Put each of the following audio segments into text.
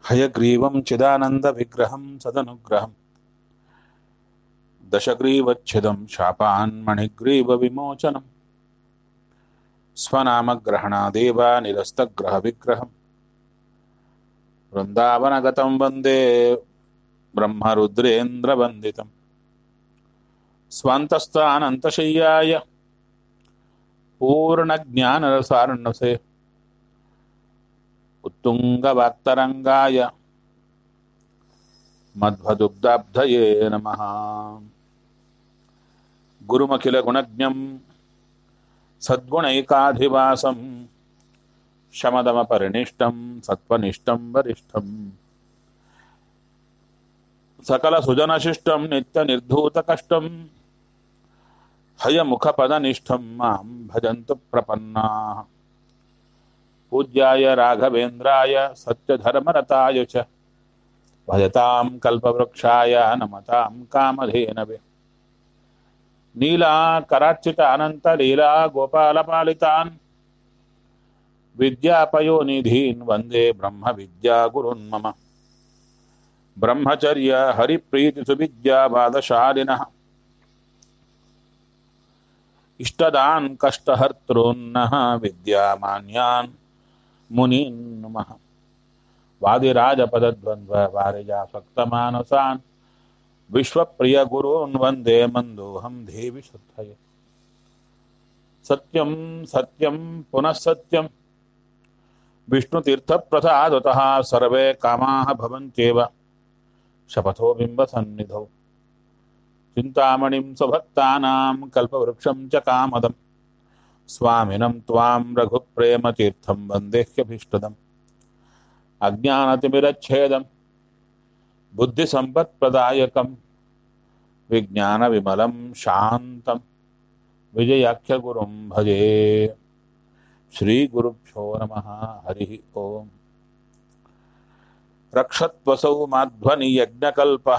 హయగ్రీవం చిదానందవిగ్రహం సదనుగ్రహం దశగ్రీవచ్ఛిదం శాపాన్మణిగ్రీవవిమోచనం స్వనామగ్రహణాదేవ నిరస్తగ్రహవిగ్రహం వృందావనగతం వందే బ్రహ్మరుద్రేంద్రవందితం స్వంతస్థానంతశయ్యాయ పూర్ణజ్ఞానరసారణసే उत्तुङ्गवाक्तरङ्गाय मध्वदुग्धाब्धये नमः गुरुमखिलगुणज्ञं सद्गुणैकाधिवासं शमदमपरिनिष्टं सत्त्वनिष्ठं वरिष्ठं सकलसुजनशिष्टं नित्यनिर्धूतकष्टं हयमुखपदनिष्ठं मां भजन्तु प्रपन्नाः पूज्याय राघवेन्द्राय सत्यधर्मरताय च भजतां कल्पवृक्षाय नमतां कामधेनवे नीलाकरार्चित अनन्तलीला गोपालपालितान् विद्यापयोनिधीन् वन्दे ब्रह्मविद्यागुरुन् मम ब्रह्मचर्य हरिप्रीतिसुविद्यावादशालिनः इष्टदान् कष्टहर्तॄन्नः विद्यामान्यान् मुनीन् नुमः वादिराजपदद्वन्द्ववारिजासक्तमानसान् विश्वप्रियगुरून् वन्दे मन्दोऽहं देवि शुद्धये सत्यं सत्यं पुनः सत्यं विष्णुतीर्थप्रसादतः सर्वे कामाः भवन्त्येव शपथो बिम्बसन्निधौ चिन्तामणिं स्वभक्तानां कल्पवृक्षं च कामदम् स्वामिनं त्वां रघुप्रेमतीर्थं वन्देह्यभीष्टदम् अज्ञानतिमिरच्छेदं बुद्धिसम्पत्प्रदायकं विज्ञानविमलं शान्तं विजयाख्यगुरुं भजे श्रीगुरुभ्यो नमः हरिः ओम् रक्षत्वसौ माध्वनियज्ञकल्पः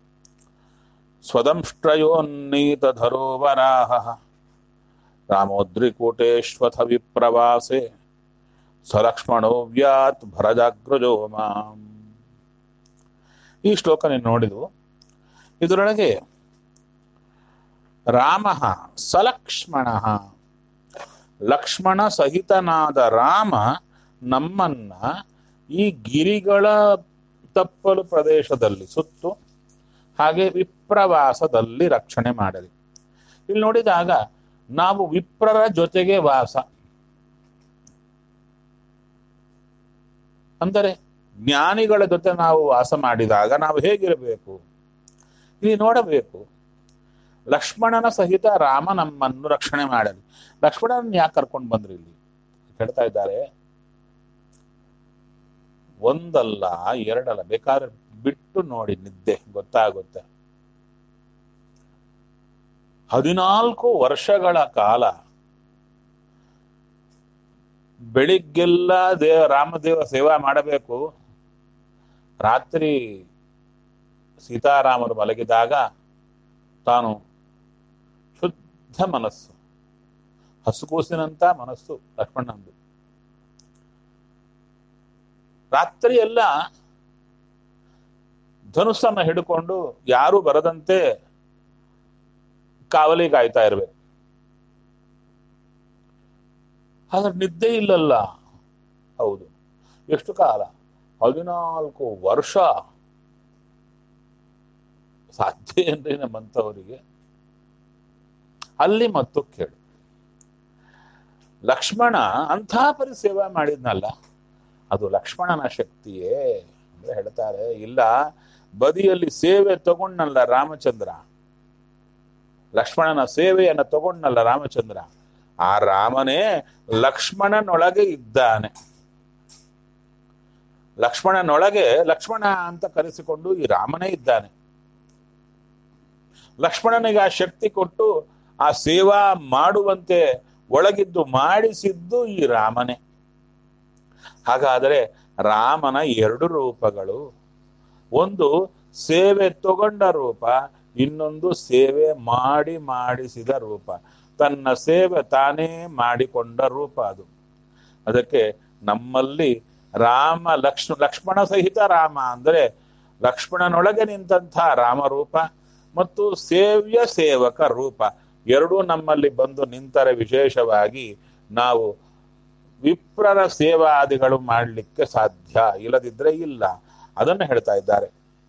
स्वदंष्ट्रयोन्नीतधरो वराहः रामोद्रिकूटेष्वथ विप्रवासे ಸಲಕ್ಷ್ಮಣೋ ವ್ಯಾತ್ ಭರಜಾಗ್ರಜೋ ಮಾಂ ಈ ಶ್ಲೋಕ ನೀನು ನೋಡಿದು ಇದರೊಳಗೆ ರಾಮ ಸಲಕ್ಷ್ಮಣ ಲಕ್ಷ್ಮಣ ಸಹಿತನಾದ ರಾಮ ನಮ್ಮನ್ನ ಈ ಗಿರಿಗಳ ತಪ್ಪಲು ಪ್ರದೇಶದಲ್ಲಿ ಸುತ್ತು ಹಾಗೆ ವಿಪ್ರವಾಸದಲ್ಲಿ ರಕ್ಷಣೆ ಮಾಡಲಿ ಇಲ್ಲಿ ನೋಡಿದಾಗ ನಾವು ವಿಪ್ರರ ಜೊತೆಗೆ ವಾಸ ಅಂದರೆ ಜ್ಞಾನಿಗಳ ಜೊತೆ ನಾವು ವಾಸ ಮಾಡಿದಾಗ ನಾವು ಹೇಗಿರಬೇಕು ಇಲ್ಲಿ ನೋಡಬೇಕು ಲಕ್ಷ್ಮಣನ ಸಹಿತ ರಾಮ ನಮ್ಮನ್ನು ರಕ್ಷಣೆ ಮಾಡಲಿ ಲಕ್ಷ್ಮಣನ ಯಾಕೆ ಕರ್ಕೊಂಡು ಬಂದ್ರಿ ಇಲ್ಲಿ ಹೇಳ್ತಾ ಇದ್ದಾರೆ ಒಂದಲ್ಲ ಎರಡಲ್ಲ ಬೇಕಾದ್ರೆ ಬಿಟ್ಟು ನೋಡಿ ನಿದ್ದೆ ಗೊತ್ತಾಗುತ್ತೆ ಹದಿನಾಲ್ಕು ವರ್ಷಗಳ ಕಾಲ ಬೆಳಿಗ್ಗೆಲ್ಲ ದೇವ ರಾಮದೇವ ಸೇವಾ ಮಾಡಬೇಕು ರಾತ್ರಿ ಸೀತಾರಾಮರು ಮಲಗಿದಾಗ ತಾನು ಶುದ್ಧ ಮನಸ್ಸು ಹಸುಕೂಸಿನಂತ ಮನಸ್ಸು ಲಕ್ಷ್ಮಣಂದು ರಾತ್ರಿ ಎಲ್ಲ ಧನುಸ್ಸನ್ನ ಹಿಡ್ಕೊಂಡು ಯಾರು ಬರದಂತೆ ಕಾವಲಿ ಕಾಯ್ತಾ ಇರ್ಬೇಕು ಆದ್ರೆ ನಿದ್ದೆ ಇಲ್ಲಲ್ಲ ಹೌದು ಎಷ್ಟು ಕಾಲ ಹದಿನಾಲ್ಕು ವರ್ಷ ಸಾಧ್ಯ ಏನ್ರಿ ನಮ್ಮಂಥವರಿಗೆ ಅಲ್ಲಿ ಮತ್ತು ಕೇಳು ಲಕ್ಷ್ಮಣ ಅಂಥ ಪರಿ ಸೇವೆ ಮಾಡಿದ್ನಲ್ಲ ಅದು ಲಕ್ಷ್ಮಣನ ಶಕ್ತಿಯೇ ಅಂದ್ರೆ ಹೇಳ್ತಾರೆ ಇಲ್ಲ ಬದಿಯಲ್ಲಿ ಸೇವೆ ತಗೊಂಡಲ್ಲ ರಾಮಚಂದ್ರ ಲಕ್ಷ್ಮಣನ ಸೇವೆಯನ್ನು ತಗೊಂಡಲ್ಲ ರಾಮಚಂದ್ರ ಆ ರಾಮನೇ ಲಕ್ಷ್ಮಣನೊಳಗೆ ಇದ್ದಾನೆ ಲಕ್ಷ್ಮಣನೊಳಗೆ ಲಕ್ಷ್ಮಣ ಅಂತ ಕರೆಸಿಕೊಂಡು ಈ ರಾಮನೇ ಇದ್ದಾನೆ ಲಕ್ಷ್ಮಣನಿಗೆ ಆ ಶಕ್ತಿ ಕೊಟ್ಟು ಆ ಸೇವಾ ಮಾಡುವಂತೆ ಒಳಗಿದ್ದು ಮಾಡಿಸಿದ್ದು ಈ ರಾಮನೇ ಹಾಗಾದರೆ ರಾಮನ ಎರಡು ರೂಪಗಳು ಒಂದು ಸೇವೆ ತಗೊಂಡ ರೂಪ ಇನ್ನೊಂದು ಸೇವೆ ಮಾಡಿ ಮಾಡಿಸಿದ ರೂಪ ತನ್ನ ಸೇವೆ ತಾನೇ ಮಾಡಿಕೊಂಡ ರೂಪ ಅದು ಅದಕ್ಕೆ ನಮ್ಮಲ್ಲಿ ರಾಮ ಲಕ್ಷ್ಮ ಲಕ್ಷ್ಮಣ ಸಹಿತ ರಾಮ ಅಂದರೆ ಲಕ್ಷ್ಮಣನೊಳಗೆ ನಿಂತಹ ರಾಮರೂಪ ಮತ್ತು ಸೇವ್ಯ ಸೇವಕ ರೂಪ ಎರಡೂ ನಮ್ಮಲ್ಲಿ ಬಂದು ನಿಂತರೆ ವಿಶೇಷವಾಗಿ ನಾವು ವಿಪ್ರರ ಸೇವಾದಿಗಳು ಮಾಡಲಿಕ್ಕೆ ಸಾಧ್ಯ ಇಲ್ಲದಿದ್ರೆ ಇಲ್ಲ ಅದನ್ನು ಹೇಳ್ತಾ ಇದ್ದಾರೆ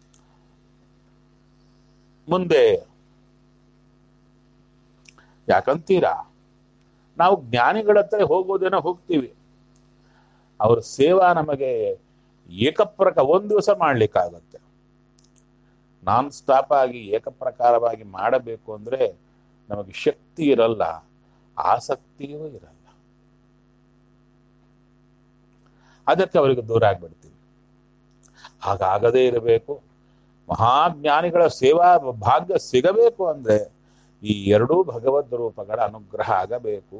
ಮುಂದೆ ಯಾಕಂತೀರಾ ನಾವು ಜ್ಞಾನಿಗಳ ಹತ್ರ ಹೋಗೋದೇನೋ ಹೋಗ್ತೀವಿ ಅವ್ರ ಸೇವಾ ನಮಗೆ ಏಕಪ್ರಕ ಒಂದು ದಿವಸ ಮಾಡ್ಲಿಕ್ಕಾಗತ್ತೆ ನಾನ್ ಸ್ಟಾಪ್ ಆಗಿ ಏಕಪ್ರಕಾರವಾಗಿ ಮಾಡಬೇಕು ಅಂದ್ರೆ ನಮಗೆ ಶಕ್ತಿ ಇರಲ್ಲ ಆಸಕ್ತಿಯೂ ಇರಲ್ಲ ಅದಕ್ಕೆ ಅವರಿಗೆ ದೂರ ಆಗ್ಬಿಡ್ತೀವಿ ಹಾಗಾಗದೇ ಇರಬೇಕು ಮಹಾಜ್ಞಾನಿಗಳ ಸೇವಾ ಭಾಗ್ಯ ಸಿಗಬೇಕು ಅಂದ್ರೆ ಈ ಎರಡೂ ಭಗವದ್ ರೂಪಗಳ ಅನುಗ್ರಹ ಆಗಬೇಕು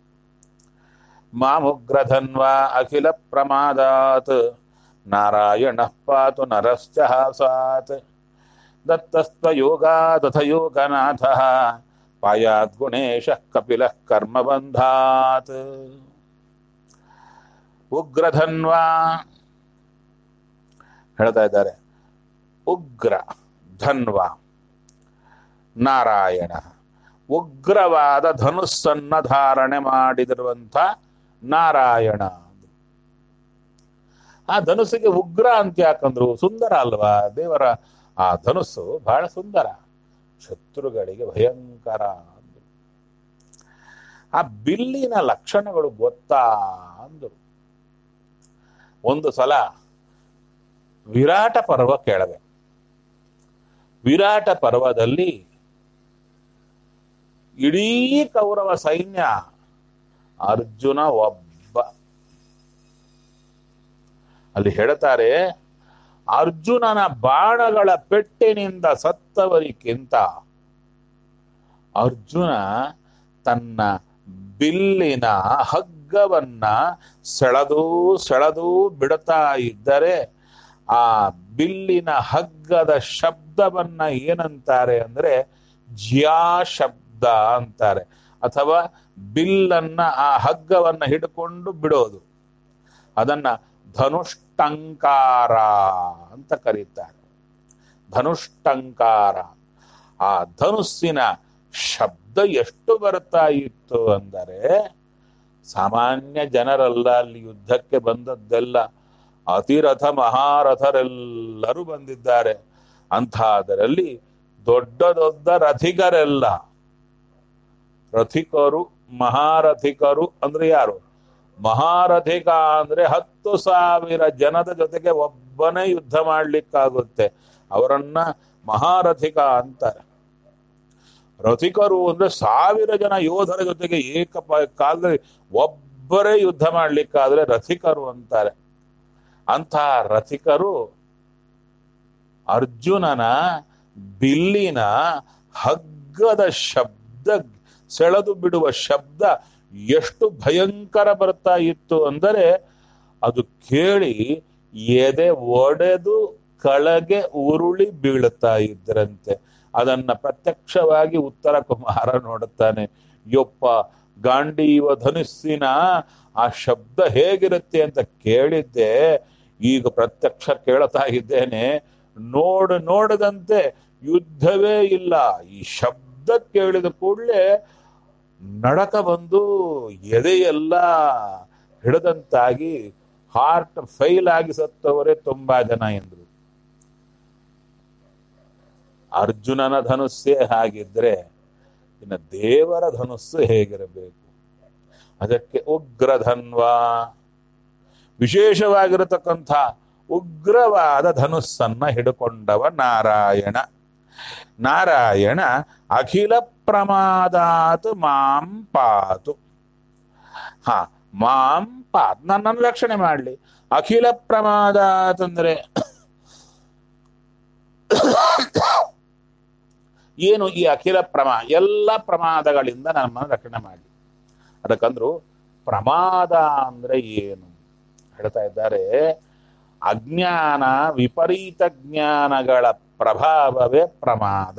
ಮಾಮುಗ್ರಧನ್ವ ಅಖಿಲ ಪ್ರಮಾದಾತ್ ನಾರಾಯಣ ಪಾತು ನರಶ್ಚ ಹಾಸಾತ್ ದತ್ತಸ್ತ್ವ ಯೋಗಾದಥ ಯೋಗನಾಥ ಪಾಯಾದ್ ಗುಣೇಶ ಕಪಿಲ ಕರ್ಮಬಂಧಾತ್ ಉಗ್ರಧನ್ವ ಹೇಳ್ತಾ ಇದ್ದಾರೆ ಉಗ್ರ ಧನ್ವ ನಾರಾಯಣ ಉಗ್ರವಾದ ಧನುಸ್ಸನ್ನ ಧಾರಣೆ ಮಾಡಿದಿರುವಂಥ ನಾರಾಯಣ ಆ ಧನುಸ್ಸಿಗೆ ಉಗ್ರ ಅಂತ ಯಾಕಂದ್ರು ಸುಂದರ ಅಲ್ವಾ ದೇವರ ಆ ಧನುಸ್ಸು ಬಹಳ ಸುಂದರ ಶತ್ರುಗಳಿಗೆ ಭಯಂಕರ ಅಂದ್ರು ಆ ಬಿಲ್ಲಿನ ಲಕ್ಷಣಗಳು ಗೊತ್ತಾ ಅಂದರು ಒಂದು ಸಲ ವಿರಾಟ ಪರ್ವ ಕೇಳದೆ ವಿರಾಟ ಪರ್ವದಲ್ಲಿ ಇಡೀ ಕೌರವ ಸೈನ್ಯ ಅರ್ಜುನ ಒಬ್ಬ ಅಲ್ಲಿ ಹೇಳ್ತಾರೆ ಅರ್ಜುನನ ಬಾಣಗಳ ಪೆಟ್ಟಿನಿಂದ ಸತ್ತವರಿಗಿಂತ ಅರ್ಜುನ ತನ್ನ ಬಿಲ್ಲಿನ ಹಗ್ಗವನ್ನ ಸೆಳೆದು ಸೆಳೆದು ಬಿಡ್ತಾ ಇದ್ದರೆ ಆ ಬಿಲ್ಲಿನ ಹಗ್ಗದ ಶಬ್ದವನ್ನ ಏನಂತಾರೆ ಅಂದ್ರೆ ಜ್ಯಾ ಶಬ್ದ ಅಂತಾರೆ ಅಥವಾ ಬಿಲ್ಲನ್ನ ಆ ಹಗ್ಗವನ್ನ ಹಿಡ್ಕೊಂಡು ಬಿಡೋದು ಅದನ್ನ ಧನುಷ್ಟಂಕಾರ ಅಂತ ಕರೀತಾರೆ ಧನುಷ್ಟಂಕಾರ ಆ ಧನುಸ್ಸಿನ ಶಬ್ದ ಎಷ್ಟು ಬರ್ತಾ ಇತ್ತು ಅಂದರೆ ಸಾಮಾನ್ಯ ಜನರಲ್ಲ ಅಲ್ಲಿ ಯುದ್ಧಕ್ಕೆ ಬಂದದ್ದೆಲ್ಲ ಅತಿರಥ ಮಹಾರಥರೆಲ್ಲರೂ ಬಂದಿದ್ದಾರೆ ಅಂಥದರಲ್ಲಿ ದೊಡ್ಡ ದೊಡ್ಡ ರಥಿಗರೆಲ್ಲ ರಥಿಕರು ಮಹಾರಥಿಕರು ಅಂದ್ರೆ ಯಾರು ಮಹಾರಥಿಕ ಅಂದ್ರೆ ಹತ್ತು ಸಾವಿರ ಜನದ ಜೊತೆಗೆ ಒಬ್ಬನೇ ಯುದ್ಧ ಮಾಡ್ಲಿಕ್ಕಾಗುತ್ತೆ ಅವರನ್ನ ಮಹಾರಥಿಕ ಅಂತಾರೆ ರಥಿಕರು ಅಂದ್ರೆ ಸಾವಿರ ಜನ ಯೋಧರ ಜೊತೆಗೆ ಏಕ ಕಾಲದಲ್ಲಿ ಒಬ್ಬರೇ ಯುದ್ಧ ಮಾಡ್ಲಿಕ್ಕಾದ್ರೆ ರಥಿಕರು ಅಂತಾರೆ ಅಂಥ ರಥಿಕರು ಅರ್ಜುನನ ಬಿಲ್ಲಿನ ಹಗ್ಗದ ಶಬ್ದ ಸೆಳೆದು ಬಿಡುವ ಶಬ್ದ ಎಷ್ಟು ಭಯಂಕರ ಬರ್ತಾ ಇತ್ತು ಅಂದರೆ ಅದು ಕೇಳಿ ಎದೆ ಒಡೆದು ಕಳಗೆ ಉರುಳಿ ಬೀಳುತ್ತಾ ಇದ್ರಂತೆ ಅದನ್ನ ಪ್ರತ್ಯಕ್ಷವಾಗಿ ಉತ್ತರ ಕುಮಾರ ನೋಡುತ್ತಾನೆ ಯೊಪ್ಪ ಗಾಂಡೀವ ಧನುಸ್ಸಿನ ಆ ಶಬ್ದ ಹೇಗಿರುತ್ತೆ ಅಂತ ಕೇಳಿದ್ದೆ ಈಗ ಪ್ರತ್ಯಕ್ಷ ಕೇಳ್ತಾ ಇದ್ದೇನೆ ನೋಡು ನೋಡದಂತೆ ಯುದ್ಧವೇ ಇಲ್ಲ ಈ ಶಬ್ದ ಕೇಳಿದ ಕೂಡಲೇ ನಡಕ ಬಂದು ಎದೆಯೆಲ್ಲ ಹಿಡದಂತಾಗಿ ಹಾರ್ಟ್ ಫೈಲ್ ಆಗಿ ಸತ್ತವರೇ ತುಂಬಾ ಜನ ಎಂದ್ರು ಅರ್ಜುನನ ಧನುಸ್ಸೇ ಹಾಗಿದ್ರೆ ಇನ್ನು ದೇವರ ಧನುಸ್ಸು ಹೇಗಿರಬೇಕು ಅದಕ್ಕೆ ಉಗ್ರಧನ್ವ ವಿಶೇಷವಾಗಿರತಕ್ಕಂಥ ಉಗ್ರವಾದ ಧನುಸ್ಸನ್ನ ಹಿಡ್ಕೊಂಡವ ನಾರಾಯಣ ನಾರಾಯಣ ಅಖಿಲ ಪ್ರಮಾದಾತ್ ಮಾಂ ಪಾತು ಹಾ ಮಾಂ ಪಾತ್ ನನ್ನನ್ನು ರಕ್ಷಣೆ ಮಾಡಲಿ ಅಖಿಲ ಪ್ರಮಾದಾತ್ ಅಂದ್ರೆ ಏನು ಈ ಅಖಿಲ ಪ್ರಮಾ ಎಲ್ಲ ಪ್ರಮಾದಗಳಿಂದ ನಮ್ಮನ್ನು ರಕ್ಷಣೆ ಮಾಡಲಿ ಅದಕ್ಕಂದ್ರು ಪ್ರಮಾದ ಅಂದ್ರೆ ಏನು ಹೇಳ್ತಾ ಇದ್ದಾರೆ ಅಜ್ಞಾನ ವಿಪರೀತ ಜ್ಞಾನಗಳ ಪ್ರಭಾವವೇ ಪ್ರಮಾದ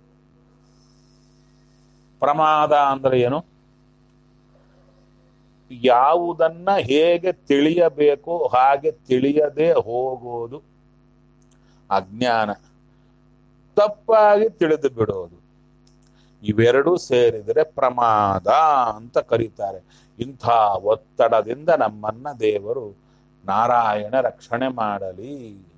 ಪ್ರಮಾದ ಅಂದ್ರೆ ಏನು ಯಾವುದನ್ನ ಹೇಗೆ ತಿಳಿಯಬೇಕು ಹಾಗೆ ತಿಳಿಯದೆ ಹೋಗೋದು ಅಜ್ಞಾನ ತಪ್ಪಾಗಿ ತಿಳಿದು ಬಿಡೋದು ಇವೆರಡೂ ಸೇರಿದರೆ ಪ್ರಮಾದ ಅಂತ ಕರೀತಾರೆ ಇಂಥ ಒತ್ತಡದಿಂದ ನಮ್ಮನ್ನ ದೇವರು ನಾರಾಯಣ ರಕ್ಷಣೆ ಮಾಡಲಿ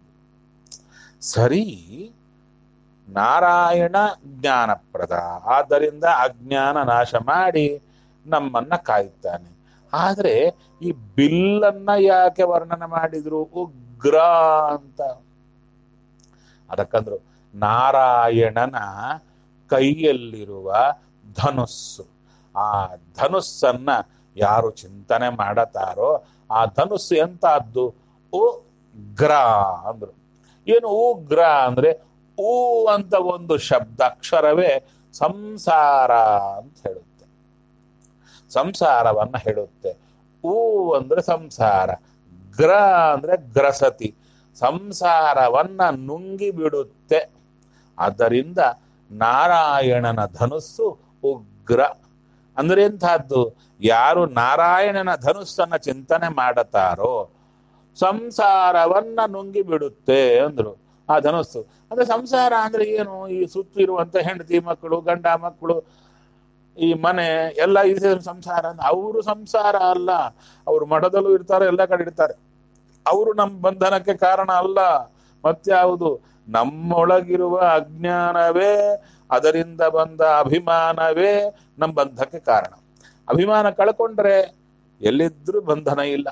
ಸರಿ ನಾರಾಯಣ ಜ್ಞಾನಪ್ರದ ಆದ್ದರಿಂದ ಅಜ್ಞಾನ ನಾಶ ಮಾಡಿ ನಮ್ಮನ್ನ ಕಾಯುತ್ತಾನೆ ಆದ್ರೆ ಈ ಬಿಲ್ಲನ್ನ ಯಾಕೆ ವರ್ಣನೆ ಮಾಡಿದ್ರು ಉಗ್ರ ಅಂತ ಅದಕ್ಕಂದ್ರು ನಾರಾಯಣನ ಕೈಯಲ್ಲಿರುವ ಧನುಸ್ಸು ಆ ಧನುಸ್ಸನ್ನ ಯಾರು ಚಿಂತನೆ ಮಾಡತಾರೋ ಆ ಧನುಸ್ಸು ಎಂತಹದ್ದು ಉಗ್ರ ಅಂದ್ರು ಏನು ಉಗ್ರ ಅಂದ್ರೆ ಊ ಅಂತ ಒಂದು ಶಬ್ದ ಅಕ್ಷರವೇ ಸಂಸಾರ ಅಂತ ಹೇಳುತ್ತೆ ಸಂಸಾರವನ್ನ ಹೇಳುತ್ತೆ ಊ ಅಂದ್ರೆ ಸಂಸಾರ ಗ್ರ ಅಂದ್ರೆ ಗ್ರಸತಿ ಸಂಸಾರವನ್ನ ನುಂಗಿ ಬಿಡುತ್ತೆ ಆದ್ದರಿಂದ ನಾರಾಯಣನ ಧನುಸ್ಸು ಉಗ್ರ ಅಂದ್ರೆ ಎಂತಹದ್ದು ಯಾರು ನಾರಾಯಣನ ಧನುಸ್ಸನ್ನ ಚಿಂತನೆ ಮಾಡತಾರೋ ಸಂಸಾರವನ್ನ ನುಂಗಿ ಬಿಡುತ್ತೆ ಅಂದ್ರು ಆ ಧನುಸ್ಸು ಅಂದ್ರೆ ಸಂಸಾರ ಅಂದ್ರೆ ಏನು ಈ ಸುತ್ತಿರುವಂತ ಹೆಂಡತಿ ಮಕ್ಕಳು ಗಂಡ ಮಕ್ಕಳು ಈ ಮನೆ ಎಲ್ಲ ಇದೆ ಸಂಸಾರ ಅಂದ್ರೆ ಅವರು ಸಂಸಾರ ಅಲ್ಲ ಅವ್ರು ಮಠದಲ್ಲೂ ಇರ್ತಾರೆ ಎಲ್ಲ ಕಡೆ ಇರ್ತಾರೆ ಅವರು ನಮ್ಮ ಬಂಧನಕ್ಕೆ ಕಾರಣ ಅಲ್ಲ ಮತ್ಯಾವುದು ನಮ್ಮೊಳಗಿರುವ ಅಜ್ಞಾನವೇ ಅದರಿಂದ ಬಂದ ಅಭಿಮಾನವೇ ನಮ್ಮ ಬಂಧಕ್ಕೆ ಕಾರಣ ಅಭಿಮಾನ ಕಳ್ಕೊಂಡ್ರೆ ಎಲ್ಲಿದ್ರೂ ಬಂಧನ ಇಲ್ಲ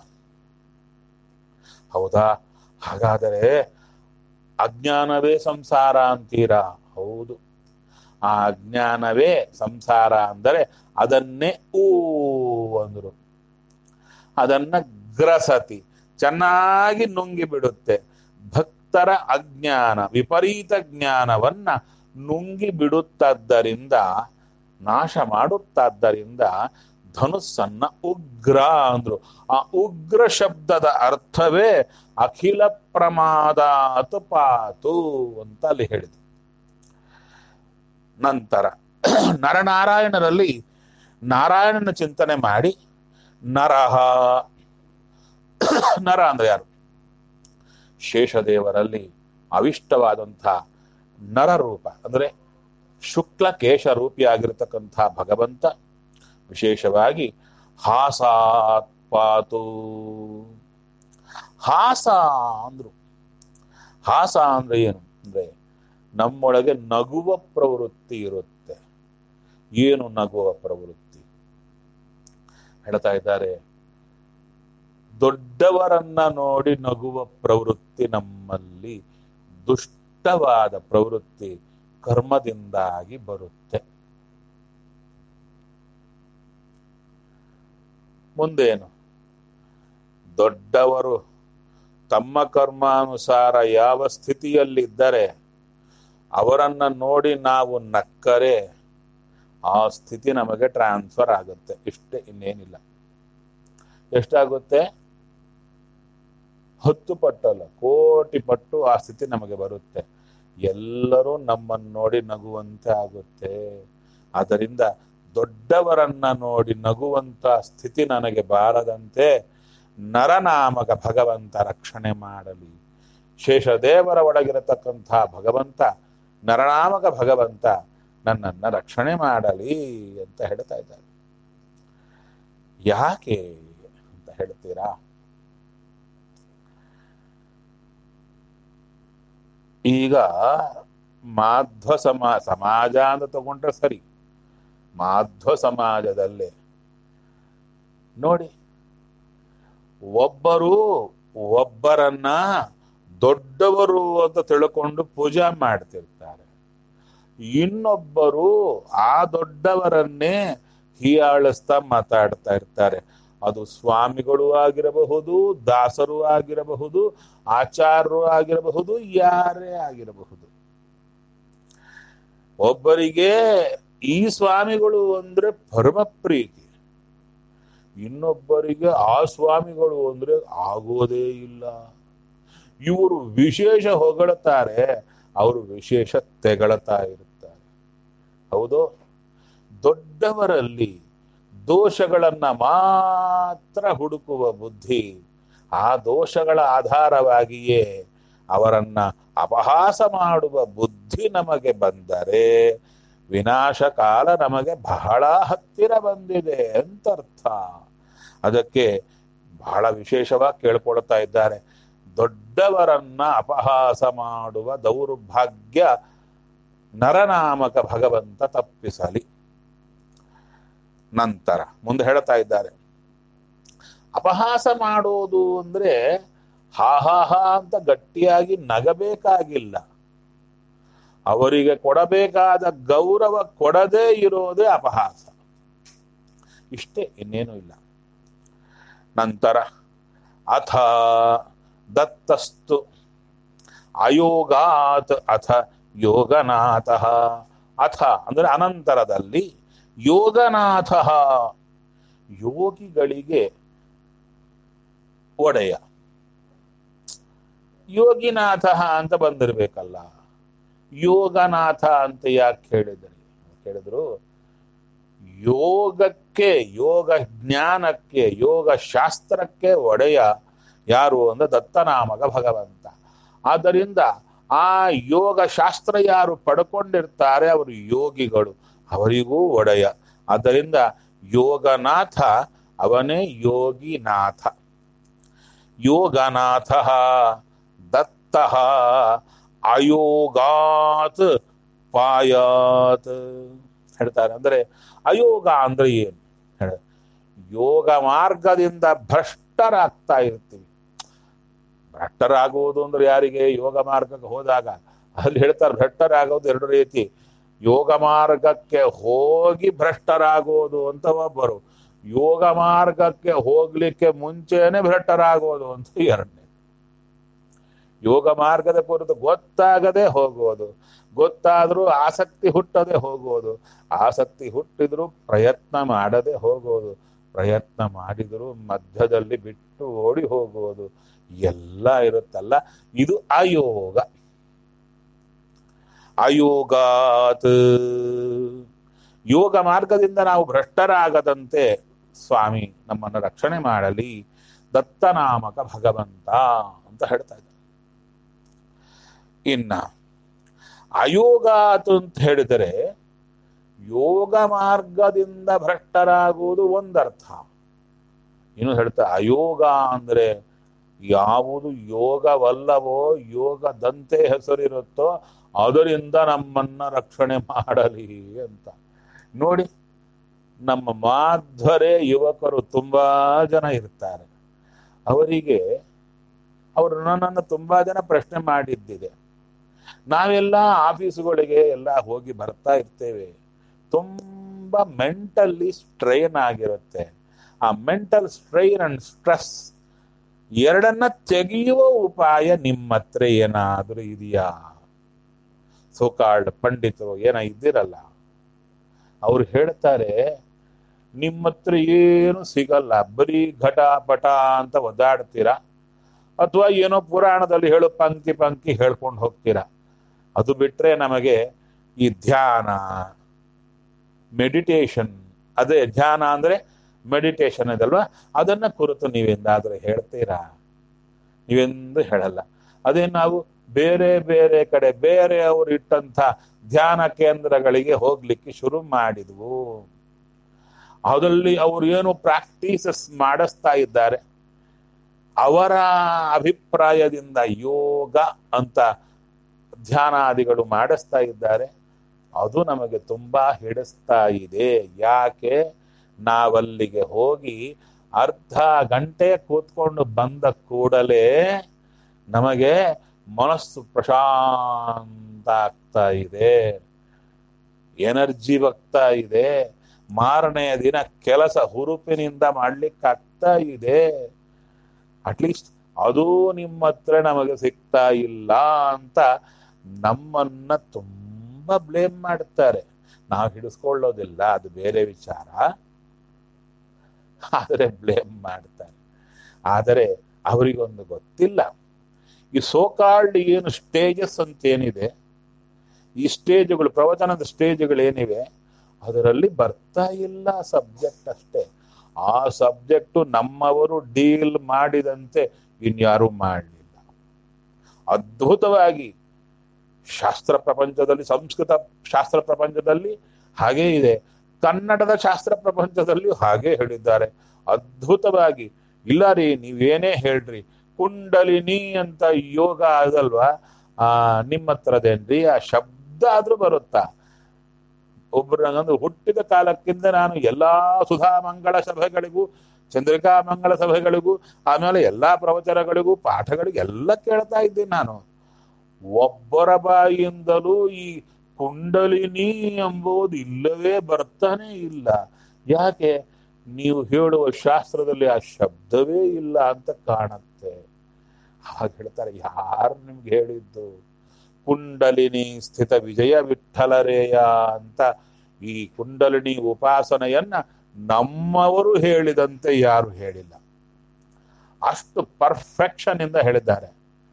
ಹೌದಾ ಹಾಗಾದರೆ ಅಜ್ಞಾನವೇ ಸಂಸಾರ ಅಂತೀರಾ ಹೌದು ಆ ಅಜ್ಞಾನವೇ ಸಂಸಾರ ಅಂದರೆ ಅದನ್ನೇ ಊ ಅಂದ್ರು ಅದನ್ನ ಗ್ರಸತಿ ಚೆನ್ನಾಗಿ ನುಂಗಿ ಬಿಡುತ್ತೆ ಭಕ್ತರ ಅಜ್ಞಾನ ವಿಪರೀತ ಜ್ಞಾನವನ್ನ ನುಂಗಿ ಬಿಡುತ್ತದ್ದರಿಂದ ನಾಶ ಮಾಡುತ್ತಾದ್ದರಿಂದ ಧನುಸ್ಸನ್ನ ಉಗ್ರ ಅಂದ್ರು ಆ ಉಗ್ರ ಶಬ್ದದ ಅರ್ಥವೇ ಅಖಿಲ ಪ್ರಮಾದಾತ್ ಪಾತು ಅಂತ ಅಲ್ಲಿ ಹೇಳಿದ್ರು ನಂತರ ನರನಾರಾಯಣರಲ್ಲಿ ನಾರಾಯಣನ ಚಿಂತನೆ ಮಾಡಿ ನರಹ ನರ ಅಂದ್ರೆ ಯಾರು ಶೇಷದೇವರಲ್ಲಿ ಅವಿಷ್ಟವಾದಂಥ ನರರೂಪ ಅಂದ್ರೆ ಶುಕ್ಲ ಕೇಶ ರೂಪಿಯಾಗಿರ್ತಕ್ಕಂಥ ಭಗವಂತ ವಿಶೇಷವಾಗಿ ಹಾಸಾತ್ಪಾತು ಹಾಸ ಅಂದ್ರು ಹಾಸ ಅಂದ್ರೆ ಏನು ಅಂದ್ರೆ ನಮ್ಮೊಳಗೆ ನಗುವ ಪ್ರವೃತ್ತಿ ಇರುತ್ತೆ ಏನು ನಗುವ ಪ್ರವೃತ್ತಿ ಹೇಳ್ತಾ ಇದ್ದಾರೆ ದೊಡ್ಡವರನ್ನ ನೋಡಿ ನಗುವ ಪ್ರವೃತ್ತಿ ನಮ್ಮಲ್ಲಿ ದುಷ್ಟವಾದ ಪ್ರವೃತ್ತಿ ಕರ್ಮದಿಂದಾಗಿ ಬರುತ್ತೆ ಮುಂದೇನು ದೊಡ್ಡವರು ತಮ್ಮ ಕರ್ಮಾನುಸಾರ ಯಾವ ಸ್ಥಿತಿಯಲ್ಲಿದ್ದರೆ ಅವರನ್ನ ನೋಡಿ ನಾವು ನಕ್ಕರೆ ಆ ಸ್ಥಿತಿ ನಮಗೆ ಟ್ರಾನ್ಸ್ಫರ್ ಆಗುತ್ತೆ ಇಷ್ಟೇ ಇನ್ನೇನಿಲ್ಲ ಎಷ್ಟಾಗುತ್ತೆ ಹತ್ತು ಪಟ್ಟಲ್ಲ ಕೋಟಿ ಪಟ್ಟು ಆ ಸ್ಥಿತಿ ನಮಗೆ ಬರುತ್ತೆ ಎಲ್ಲರೂ ನಮ್ಮನ್ನು ನೋಡಿ ನಗುವಂತೆ ಆಗುತ್ತೆ ಆದ್ದರಿಂದ ದೊಡ್ಡವರನ್ನ ನೋಡಿ ನಗುವಂತ ಸ್ಥಿತಿ ನನಗೆ ಬಾರದಂತೆ ನರನಾಮಕ ಭಗವಂತ ರಕ್ಷಣೆ ಮಾಡಲಿ ಶೇಷದೇವರ ಒಳಗಿರತಕ್ಕಂಥ ಭಗವಂತ ನರನಾಮಕ ಭಗವಂತ ನನ್ನನ್ನ ರಕ್ಷಣೆ ಮಾಡಲಿ ಅಂತ ಹೇಳ್ತಾ ಇದ್ದಾರೆ ಯಾಕೆ ಅಂತ ಹೇಳ್ತೀರಾ ಈಗ ಮಾಧ್ವ ಸಮಾ ಸಮಾಜ ಅಂತ ತಗೊಂಡ್ರೆ ಸರಿ ಮಾಧ್ವ ಸಮಾಜದಲ್ಲೇ ನೋಡಿ ಒಬ್ಬರು ಒಬ್ಬರನ್ನ ದೊಡ್ಡವರು ಅಂತ ತಿಳ್ಕೊಂಡು ಪೂಜಾ ಮಾಡ್ತಿರ್ತಾರೆ ಇನ್ನೊಬ್ಬರು ಆ ದೊಡ್ಡವರನ್ನೇ ಹೀಯಾಳಿಸ್ತಾ ಮಾತಾಡ್ತಾ ಇರ್ತಾರೆ ಅದು ಸ್ವಾಮಿಗಳು ಆಗಿರಬಹುದು ದಾಸರು ಆಗಿರಬಹುದು ಆಚಾರ್ಯರು ಆಗಿರಬಹುದು ಯಾರೇ ಆಗಿರಬಹುದು ಒಬ್ಬರಿಗೆ ಈ ಸ್ವಾಮಿಗಳು ಅಂದ್ರೆ ಪರಮ ಪ್ರೀತಿ ಇನ್ನೊಬ್ಬರಿಗೆ ಆ ಸ್ವಾಮಿಗಳು ಅಂದ್ರೆ ಆಗೋದೇ ಇಲ್ಲ ಇವರು ವಿಶೇಷ ಹೊಗಳುತ್ತಾರೆ ಅವರು ವಿಶೇಷ ತೆಗಳುತ್ತಾ ಇರುತ್ತಾರೆ ಹೌದು ದೊಡ್ಡವರಲ್ಲಿ ದೋಷಗಳನ್ನ ಮಾತ್ರ ಹುಡುಕುವ ಬುದ್ಧಿ ಆ ದೋಷಗಳ ಆಧಾರವಾಗಿಯೇ ಅವರನ್ನ ಅಪಹಾಸ ಮಾಡುವ ಬುದ್ಧಿ ನಮಗೆ ಬಂದರೆ ವಿನಾಶ ಕಾಲ ನಮಗೆ ಬಹಳ ಹತ್ತಿರ ಬಂದಿದೆ ಅಂತ ಅರ್ಥ ಅದಕ್ಕೆ ಬಹಳ ವಿಶೇಷವಾಗಿ ಕೇಳ್ಕೊಳ್ತಾ ಇದ್ದಾರೆ ದೊಡ್ಡವರನ್ನ ಅಪಹಾಸ ಮಾಡುವ ದೌರ್ಭಾಗ್ಯ ನರನಾಮಕ ಭಗವಂತ ತಪ್ಪಿಸಲಿ ನಂತರ ಮುಂದೆ ಹೇಳ್ತಾ ಇದ್ದಾರೆ ಅಪಹಾಸ ಮಾಡೋದು ಅಂದ್ರೆ ಹಾಹಾಹ ಅಂತ ಗಟ್ಟಿಯಾಗಿ ನಗಬೇಕಾಗಿಲ್ಲ ಅವರಿಗೆ ಕೊಡಬೇಕಾದ ಗೌರವ ಕೊಡದೇ ಇರೋದೇ ಅಪಹಾಸ ಇಷ್ಟೇ ಇನ್ನೇನು ಇಲ್ಲ ನಂತರ ಅಥ ದತ್ತಸ್ತು ಅಯೋಗಾತ್ ಅಥ ಯೋಗನಾಥ ಅಥ ಅಂದ್ರೆ ಅನಂತರದಲ್ಲಿ ಯೋಗನಾಥ ಯೋಗಿಗಳಿಗೆ ಒಡೆಯ ಯೋಗಿನಾಥ ಅಂತ ಬಂದಿರ್ಬೇಕಲ್ಲ ಯೋಗನಾಥ ಅಂತ ಯಾಕೆ ಹೇಳಿದ್ರಿ ಕೇಳಿದ್ರು ಯೋಗಕ್ಕೆ ಯೋಗ ಜ್ಞಾನಕ್ಕೆ ಯೋಗ ಶಾಸ್ತ್ರಕ್ಕೆ ಒಡೆಯ ಯಾರು ಅಂದ್ರೆ ದತ್ತನಾಮಕ ಭಗವಂತ ಆದ್ದರಿಂದ ಆ ಯೋಗ ಶಾಸ್ತ್ರ ಯಾರು ಪಡ್ಕೊಂಡಿರ್ತಾರೆ ಅವರು ಯೋಗಿಗಳು ಅವರಿಗೂ ಒಡೆಯ ಆದ್ದರಿಂದ ಯೋಗನಾಥ ಅವನೇ ಯೋಗಿನಾಥ ಯೋಗನಾಥ ದತ್ತ ಅಯೋಗಾತ್ ಪಾಯಾತ್ ಹೇಳ್ತಾರೆ ಅಂದ್ರೆ ಅಯೋಗ ಅಂದ್ರೆ ಏನು ಹೇಳ ಯೋಗ ಮಾರ್ಗದಿಂದ ಭ್ರಷ್ಟರಾಗ್ತಾ ಇರ್ತೀವಿ ಭ್ರಷ್ಟರಾಗುವುದು ಅಂದ್ರೆ ಯಾರಿಗೆ ಯೋಗ ಮಾರ್ಗಕ್ಕೆ ಹೋದಾಗ ಅಲ್ಲಿ ಹೇಳ್ತಾರೆ ಭ್ರಷ್ಟರಾಗೋದು ಎರಡು ರೀತಿ ಯೋಗ ಮಾರ್ಗಕ್ಕೆ ಹೋಗಿ ಭ್ರಷ್ಟರಾಗೋದು ಅಂತ ಒಬ್ಬರು ಯೋಗ ಮಾರ್ಗಕ್ಕೆ ಹೋಗ್ಲಿಕ್ಕೆ ಮುಂಚೆನೆ ಭ್ರಷ್ಟರಾಗೋದು ಅಂತ ಎರಡನೇ ಯೋಗ ಮಾರ್ಗದ ಕುರಿತು ಗೊತ್ತಾಗದೆ ಹೋಗೋದು ಗೊತ್ತಾದ್ರೂ ಆಸಕ್ತಿ ಹುಟ್ಟದೆ ಹೋಗೋದು ಆಸಕ್ತಿ ಹುಟ್ಟಿದ್ರು ಪ್ರಯತ್ನ ಮಾಡದೆ ಹೋಗೋದು ಪ್ರಯತ್ನ ಮಾಡಿದ್ರು ಮಧ್ಯದಲ್ಲಿ ಬಿಟ್ಟು ಓಡಿ ಹೋಗೋದು ಎಲ್ಲ ಇರುತ್ತಲ್ಲ ಇದು ಅಯೋಗ ಅಯೋಗಾತ್ ಯೋಗ ಮಾರ್ಗದಿಂದ ನಾವು ಭ್ರಷ್ಟರಾಗದಂತೆ ಸ್ವಾಮಿ ನಮ್ಮನ್ನು ರಕ್ಷಣೆ ಮಾಡಲಿ ದತ್ತನಾಮಕ ಭಗವಂತ ಅಂತ ಹೇಳ್ತಾ ಇದ್ದಾರೆ ಇನ್ನ ಅಯೋಗಾತ್ ಅಂತ ಹೇಳಿದರೆ ಯೋಗ ಮಾರ್ಗದಿಂದ ಭ್ರಷ್ಟರಾಗುವುದು ಒಂದರ್ಥ ಇನ್ನು ಹೇಳ್ತಾ ಅಯೋಗ ಅಂದ್ರೆ ಯಾವುದು ಯೋಗವಲ್ಲವೋ ಯೋಗದಂತೆ ಹೆಸರಿರುತ್ತೋ ಅದರಿಂದ ನಮ್ಮನ್ನ ರಕ್ಷಣೆ ಮಾಡಲಿ ಅಂತ ನೋಡಿ ನಮ್ಮ ಮಾಧ್ವರೇ ಯುವಕರು ತುಂಬಾ ಜನ ಇರ್ತಾರೆ ಅವರಿಗೆ ಅವರು ನನ್ನನ್ನು ತುಂಬಾ ಜನ ಪ್ರಶ್ನೆ ಮಾಡಿದ್ದಿದೆ ನಾವೆಲ್ಲ ಆಫೀಸುಗಳಿಗೆ ಎಲ್ಲ ಹೋಗಿ ಬರ್ತಾ ಇರ್ತೇವೆ ತುಂಬಾ ಮೆಂಟಲ್ಲಿ ಸ್ಟ್ರೈನ್ ಆಗಿರುತ್ತೆ ಆ ಮೆಂಟಲ್ ಸ್ಟ್ರೈನ್ ಅಂಡ್ ಸ್ಟ್ರೆಸ್ ಎರಡನ್ನ ತೆಗೆಯುವ ಉಪಾಯ ನಿಮ್ಮ ಹತ್ರ ಏನಾದ್ರೂ ಇದೆಯಾ ಸೋಕಾಲ್ಡ್ ಪಂಡಿತರು ಏನ ಇದ್ದಿರಲ್ಲ ಅವ್ರು ಹೇಳ್ತಾರೆ ನಿಮ್ಮ ಹತ್ರ ಏನು ಸಿಗಲ್ಲ ಬರೀ ಘಟ ಪಟ ಅಂತ ಒದ್ದಾಡ್ತೀರಾ ಅಥವಾ ಏನೋ ಪುರಾಣದಲ್ಲಿ ಹೇಳೋ ಪಂಕ್ತಿ ಪಂಕ್ತಿ ಹೇಳ್ಕೊಂಡು ಹೋಗ್ತೀರಾ ಅದು ಬಿಟ್ರೆ ನಮಗೆ ಈ ಧ್ಯಾನ ಮೆಡಿಟೇಷನ್ ಅದೇ ಧ್ಯಾನ ಅಂದ್ರೆ ಮೆಡಿಟೇಷನ್ ಇದಲ್ವಾ ಅದನ್ನ ಕುರಿತು ನೀವೆಂದಾದ್ರೂ ಹೇಳ್ತೀರಾ ನೀವೆಂದು ಹೇಳಲ್ಲ ಅದೇ ನಾವು ಬೇರೆ ಬೇರೆ ಕಡೆ ಬೇರೆಯವರು ಇಟ್ಟಂತ ಧ್ಯಾನ ಕೇಂದ್ರಗಳಿಗೆ ಹೋಗ್ಲಿಕ್ಕೆ ಶುರು ಮಾಡಿದ್ವು ಅದರಲ್ಲಿ ಅವರು ಏನು ಪ್ರಾಕ್ಟೀಸಸ್ ಮಾಡಿಸ್ತಾ ಇದ್ದಾರೆ ಅವರ ಅಭಿಪ್ರಾಯದಿಂದ ಯೋಗ ಅಂತ ಧ್ಯಾನಾದಿಗಳು ಮಾಡಿಸ್ತಾ ಇದ್ದಾರೆ ಅದು ನಮಗೆ ತುಂಬಾ ಹಿಡಿಸ್ತಾ ಇದೆ ಯಾಕೆ ನಾವಲ್ಲಿಗೆ ಹೋಗಿ ಅರ್ಧ ಗಂಟೆ ಕೂತ್ಕೊಂಡು ಬಂದ ಕೂಡಲೇ ನಮಗೆ ಮನಸ್ಸು ಪ್ರಶಾಂತ ಆಗ್ತಾ ಇದೆ ಎನರ್ಜಿ ಬರ್ತಾ ಇದೆ ಮಾರನೆಯ ದಿನ ಕೆಲಸ ಹುರುಪಿನಿಂದ ಮಾಡ್ಲಿಕ್ಕಾಗ್ತಾ ಇದೆ ಅಟ್ಲೀಸ್ಟ್ ಅದು ನಿಮ್ಮ ಹತ್ರ ನಮಗೆ ಸಿಗ್ತಾ ಇಲ್ಲ ಅಂತ ನಮ್ಮನ್ನ ತುಂಬಾ ಬ್ಲೇಮ್ ಮಾಡ್ತಾರೆ ನಾವು ಹಿಡಿಸ್ಕೊಳ್ಳೋದಿಲ್ಲ ಅದು ಬೇರೆ ವಿಚಾರ ಆದರೆ ಬ್ಲೇಮ್ ಮಾಡ್ತಾರೆ ಆದರೆ ಅವರಿಗೊಂದು ಗೊತ್ತಿಲ್ಲ ಈ ಸೋಕಾಲ್ಡ್ ಏನು ಸ್ಟೇಜಸ್ ಅಂತ ಏನಿದೆ ಈ ಸ್ಟೇಜ್ಗಳು ಪ್ರವಚನದ ಸ್ಟೇಜ್ಗಳು ಏನಿವೆ ಅದರಲ್ಲಿ ಬರ್ತಾ ಇಲ್ಲ ಸಬ್ಜೆಕ್ಟ್ ಅಷ್ಟೇ ಆ ಸಬ್ಜೆಕ್ಟು ನಮ್ಮವರು ಡೀಲ್ ಮಾಡಿದಂತೆ ಇನ್ಯಾರು ಮಾಡಲಿಲ್ಲ ಅದ್ಭುತವಾಗಿ ಶಾಸ್ತ್ರ ಪ್ರಪಂಚದಲ್ಲಿ ಸಂಸ್ಕೃತ ಶಾಸ್ತ್ರ ಪ್ರಪಂಚದಲ್ಲಿ ಹಾಗೇ ಇದೆ ಕನ್ನಡದ ಶಾಸ್ತ್ರ ಪ್ರಪಂಚದಲ್ಲಿಯೂ ಹಾಗೇ ಹೇಳಿದ್ದಾರೆ ಅದ್ಭುತವಾಗಿ ಇಲ್ಲ ರೀ ನೀವೇನೇ ಹೇಳ್ರಿ ಕುಂಡಲಿನಿ ಅಂತ ಯೋಗ ಅದಲ್ವಾ ಆ ನಿಮ್ಮ ಹತ್ರದೇನ್ರಿ ಆ ಶಬ್ದ ಆದ್ರೂ ಬರುತ್ತಾ ಒಬ್ಬರಂಗಂದು ಹುಟ್ಟಿದ ಕಾಲಕ್ಕಿಂತ ನಾನು ಎಲ್ಲಾ ಸುಧಾ ಮಂಗಳ ಸಭೆಗಳಿಗೂ ಚಂದ್ರಿಕಾ ಮಂಗಳ ಸಭೆಗಳಿಗೂ ಆಮೇಲೆ ಎಲ್ಲಾ ಪ್ರವಚನಗಳಿಗೂ ಪಾಠಗಳಿಗೂ ಎಲ್ಲ ಕೇಳ್ತಾ ಇದ್ದೀನಿ ನಾನು ಒಬ್ಬರ ಬಾಯಿಯಿಂದಲೂ ಈ ಕುಂಡಲಿನಿ ಎಂಬುದು ಇಲ್ಲವೇ ಬರ್ತಾನೆ ಇಲ್ಲ ಯಾಕೆ ನೀವು ಹೇಳುವ ಶಾಸ್ತ್ರದಲ್ಲಿ ಆ ಶಬ್ದವೇ ಇಲ್ಲ ಅಂತ ಕಾಣುತ್ತೆ ಹಾಗೆ ಹೇಳ್ತಾರೆ ಯಾರು ನಿಮ್ಗೆ ಹೇಳಿದ್ದು ಕುಂಡಲಿನಿ ಸ್ಥಿತ ವಿಜಯ ವಿಠಲರೇಯ ಅಂತ ಈ ಕುಂಡಲಿನಿ ಉಪಾಸನೆಯನ್ನ ನಮ್ಮವರು ಹೇಳಿದಂತೆ ಯಾರು ಹೇಳಿಲ್ಲ ಅಷ್ಟು ಪರ್ಫೆಕ್ಷನ್ ಇಂದ ಹೇಳಿದ್ದಾರೆ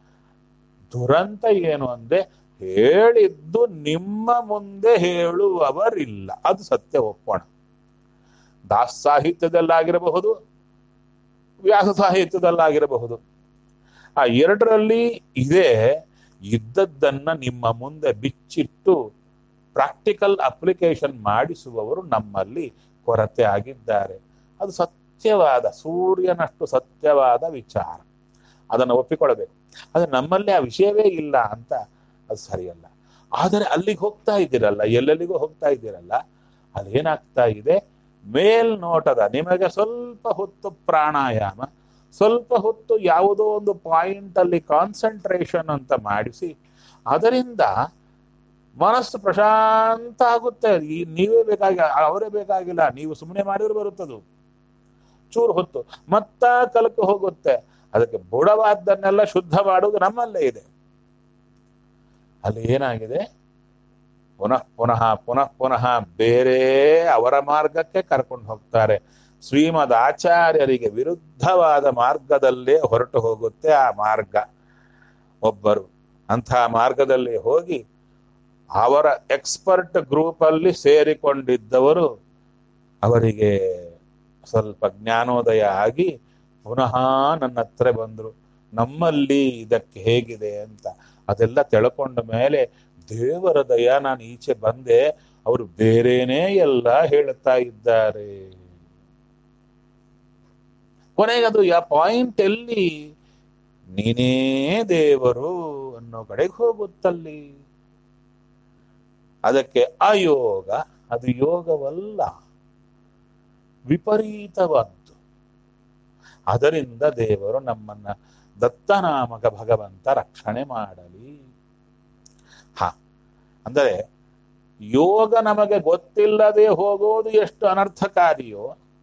ದುರಂತ ಏನು ಅಂದ್ರೆ ಹೇಳಿದ್ದು ನಿಮ್ಮ ಮುಂದೆ ಹೇಳುವವರಿಲ್ಲ ಅದು ಸತ್ಯ ಒಪ್ಪೋಣ ದಾಸ ಸಾಹಿತ್ಯದಲ್ಲಾಗಿರಬಹುದು ವ್ಯಾಸ ಸಾಹಿತ್ಯದಲ್ಲಾಗಿರಬಹುದು ಆ ಎರಡರಲ್ಲಿ ಇದೇ ಇದ್ದದ್ದನ್ನ ನಿಮ್ಮ ಮುಂದೆ ಬಿಚ್ಚಿಟ್ಟು ಪ್ರಾಕ್ಟಿಕಲ್ ಅಪ್ಲಿಕೇಶನ್ ಮಾಡಿಸುವವರು ನಮ್ಮಲ್ಲಿ ಕೊರತೆ ಆಗಿದ್ದಾರೆ ಅದು ಸತ್ಯವಾದ ಸೂರ್ಯನಷ್ಟು ಸತ್ಯವಾದ ವಿಚಾರ ಅದನ್ನು ಒಪ್ಪಿಕೊಳ್ಳಬೇಕು ಆದರೆ ನಮ್ಮಲ್ಲಿ ಆ ವಿಷಯವೇ ಇಲ್ಲ ಅಂತ ಅದು ಸರಿಯಲ್ಲ ಆದರೆ ಅಲ್ಲಿಗೆ ಹೋಗ್ತಾ ಇದ್ದೀರಲ್ಲ ಎಲ್ಲೆಲ್ಲಿಗೂ ಹೋಗ್ತಾ ಇದ್ದೀರಲ್ಲ ಅಲ್ಲೇನಾಗ್ತಾ ಇದೆ ಮೇಲ್ನೋಟದ ನಿಮಗೆ ಸ್ವಲ್ಪ ಹೊತ್ತು ಪ್ರಾಣಾಯಾಮ ಸ್ವಲ್ಪ ಹೊತ್ತು ಯಾವುದೋ ಒಂದು ಪಾಯಿಂಟ್ ಅಲ್ಲಿ ಕಾನ್ಸಂಟ್ರೇಷನ್ ಅಂತ ಮಾಡಿಸಿ ಅದರಿಂದ ಮನಸ್ಸು ಪ್ರಶಾಂತ ಆಗುತ್ತೆ ಈ ನೀವೇ ಬೇಕಾಗಿ ಅವರೇ ಬೇಕಾಗಿಲ್ಲ ನೀವು ಸುಮ್ಮನೆ ಮಾಡಿದ್ರೆ ಬರುತ್ತದು ಚೂರು ಹೊತ್ತು ಮತ್ತ ಕಲಕ್ಕೆ ಹೋಗುತ್ತೆ ಅದಕ್ಕೆ ಬುಡವಾದ್ದನ್ನೆಲ್ಲ ಶುದ್ಧ ಮಾಡುವುದು ನಮ್ಮಲ್ಲೇ ಇದೆ ಅಲ್ಲಿ ಏನಾಗಿದೆ ಪುನಃ ಪುನಃ ಪುನಃ ಪುನಃ ಬೇರೆ ಅವರ ಮಾರ್ಗಕ್ಕೆ ಕರ್ಕೊಂಡು ಹೋಗ್ತಾರೆ ಶ್ರೀಮದ್ ಆಚಾರ್ಯರಿಗೆ ವಿರುದ್ಧವಾದ ಮಾರ್ಗದಲ್ಲೇ ಹೊರಟು ಹೋಗುತ್ತೆ ಆ ಮಾರ್ಗ ಒಬ್ಬರು ಅಂಥ ಮಾರ್ಗದಲ್ಲಿ ಹೋಗಿ ಅವರ ಎಕ್ಸ್ಪರ್ಟ್ ಗ್ರೂಪ್ ಅಲ್ಲಿ ಸೇರಿಕೊಂಡಿದ್ದವರು ಅವರಿಗೆ ಸ್ವಲ್ಪ ಜ್ಞಾನೋದಯ ಆಗಿ ಪುನಃ ನನ್ನ ಹತ್ರ ಬಂದರು ನಮ್ಮಲ್ಲಿ ಇದಕ್ಕೆ ಹೇಗಿದೆ ಅಂತ ಅದೆಲ್ಲ ತಿಳ್ಕೊಂಡ ಮೇಲೆ ದೇವರ ದಯ ನಾನು ಈಚೆ ಬಂದೆ ಅವರು ಬೇರೇನೇ ಎಲ್ಲ ಹೇಳ್ತಾ ಇದ್ದಾರೆ ಕೊನೆಗೆ ಅದು ಯಾ ಪಾಯಿಂಟ್ ಎಲ್ಲಿ ನೀನೇ ದೇವರು ಅನ್ನೋ ಕಡೆಗೆ ಹೋಗುತ್ತಲ್ಲಿ ಅದಕ್ಕೆ ಅಯೋಗ ಅದು ಯೋಗವಲ್ಲ ವಿಪರೀತವಾದ್ದು ಅದರಿಂದ ದೇವರು ನಮ್ಮನ್ನ ದತ್ತನಾಮಕ ಭಗವಂತ ರಕ್ಷಣೆ ಮಾಡಲಿ ಹ ಅಂದರೆ ಯೋಗ ನಮಗೆ ಗೊತ್ತಿಲ್ಲದೆ ಹೋಗೋದು ಎಷ್ಟು ಅನರ್ಥಕಾರಿಯೋ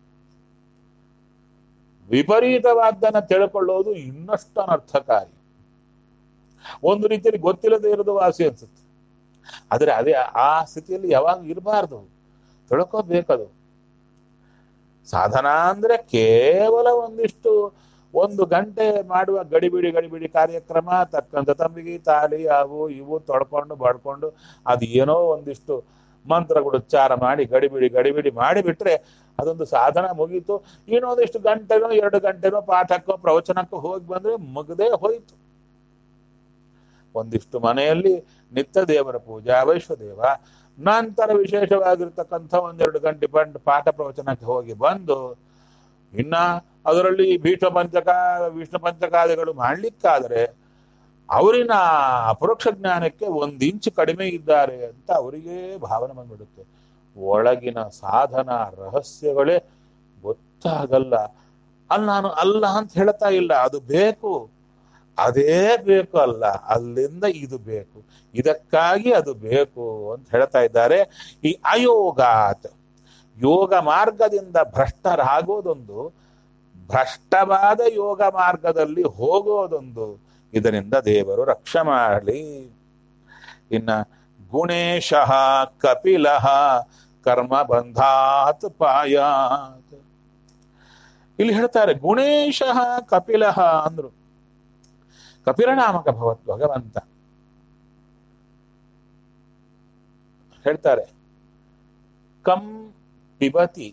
ವಿಪರೀತವಾದ್ದನ್ನ ತಿಳ್ಕೊಳ್ಳೋದು ಇನ್ನಷ್ಟು ಅನರ್ಥಕಾರಿ ಒಂದು ರೀತಿಯಲ್ಲಿ ಗೊತ್ತಿಲ್ಲದೆ ಇರೋದು ವಾಸಿ ಅನ್ಸುತ್ತೆ ಆದರೆ ಅದೇ ಆ ಸ್ಥಿತಿಯಲ್ಲಿ ಯಾವಾಗ ಇರಬಾರ್ದು ತಿಳ್ಕೋಬೇಕದು ಸಾಧನ ಅಂದ್ರೆ ಕೇವಲ ಒಂದಿಷ್ಟು ಒಂದು ಗಂಟೆ ಮಾಡುವ ಗಡಿಬಿಡಿ ಗಡಿಬಿಡಿ ಕಾರ್ಯಕ್ರಮ ತಕ್ಕಂತ ತಂಬಿಗೆ ತಾಲಿ ಅವು ಇವು ತೊಡ್ಕೊಂಡು ಬಡ್ಕೊಂಡು ಅದು ಏನೋ ಒಂದಿಷ್ಟು ಮಂತ್ರಗಳು ಉಚ್ಚಾರ ಮಾಡಿ ಗಡಿಬಿಡಿ ಗಡಿಬಿಡಿ ಮಾಡಿಬಿಟ್ರೆ ಅದೊಂದು ಸಾಧನ ಮುಗೀತು ಇನ್ನೊಂದಿಷ್ಟು ಗಂಟೆನೋ ಎರಡು ಗಂಟೆನೋ ಪಾಠಕ್ಕೋ ಪ್ರವಚನಕ್ಕೋ ಹೋಗಿ ಬಂದ್ರೆ ಮುಗದೇ ಹೋಯ್ತು ಒಂದಿಷ್ಟು ಮನೆಯಲ್ಲಿ ನಿತ್ಯ ದೇವರ ಪೂಜಾ ವೈಶ್ವದೇವ ನಂತರ ವಿಶೇಷವಾಗಿರ್ತಕ್ಕಂಥ ಒಂದೆರಡು ಗಂಟೆ ಬಂದು ಪಾಠ ಪ್ರವಚನಕ್ಕೆ ಹೋಗಿ ಬಂದು ಇನ್ನ ಅದರಲ್ಲಿ ಭೀಷ್ಮ ಪಂಚಕ ವಿಷ್ಣು ಪಂಚಕಾದಿಗಳು ಮಾಡ್ಲಿಕ್ಕಾದರೆ ಅವರಿನ ಅಪರೋಕ್ಷ ಜ್ಞಾನಕ್ಕೆ ಒಂದು ಇಂಚು ಕಡಿಮೆ ಇದ್ದಾರೆ ಅಂತ ಅವರಿಗೆ ಭಾವನೆ ಬಂದ್ಬಿಡುತ್ತೆ ಒಳಗಿನ ಸಾಧನ ರಹಸ್ಯಗಳೇ ಗೊತ್ತಾಗಲ್ಲ ಅಲ್ಲಿ ನಾನು ಅಲ್ಲ ಅಂತ ಹೇಳ್ತಾ ಇಲ್ಲ ಅದು ಬೇಕು ಅದೇ ಬೇಕು ಅಲ್ಲ ಅಲ್ಲಿಂದ ಇದು ಬೇಕು ಇದಕ್ಕಾಗಿ ಅದು ಬೇಕು ಅಂತ ಹೇಳ್ತಾ ಇದ್ದಾರೆ ಈ ಅಯೋಗಾತ್ ಯೋಗ ಮಾರ್ಗದಿಂದ ಭ್ರಷ್ಟರಾಗೋದೊಂದು ಭ್ರಷ್ಟವಾದ ಯೋಗ ಮಾರ್ಗದಲ್ಲಿ ಹೋಗೋದೊಂದು ಇದರಿಂದ ದೇವರು ರಕ್ಷ ಮಾಡಲಿ ಇನ್ನ ಗುಣೇಶ ಕಪಿಲ ಕರ್ಮ ಬಂಧಾತ್ ಪಾಯಾತ್ ಇಲ್ಲಿ ಹೇಳ್ತಾರೆ ಗುಣೇಶ ಕಪಿಲ ಅಂದ್ರು ಕಪಿಲನಾಮಕ ಭವತ್ ಭಗವಂತ ಹೇಳ್ತಾರೆ ಕಂ ಪಿಬತಿ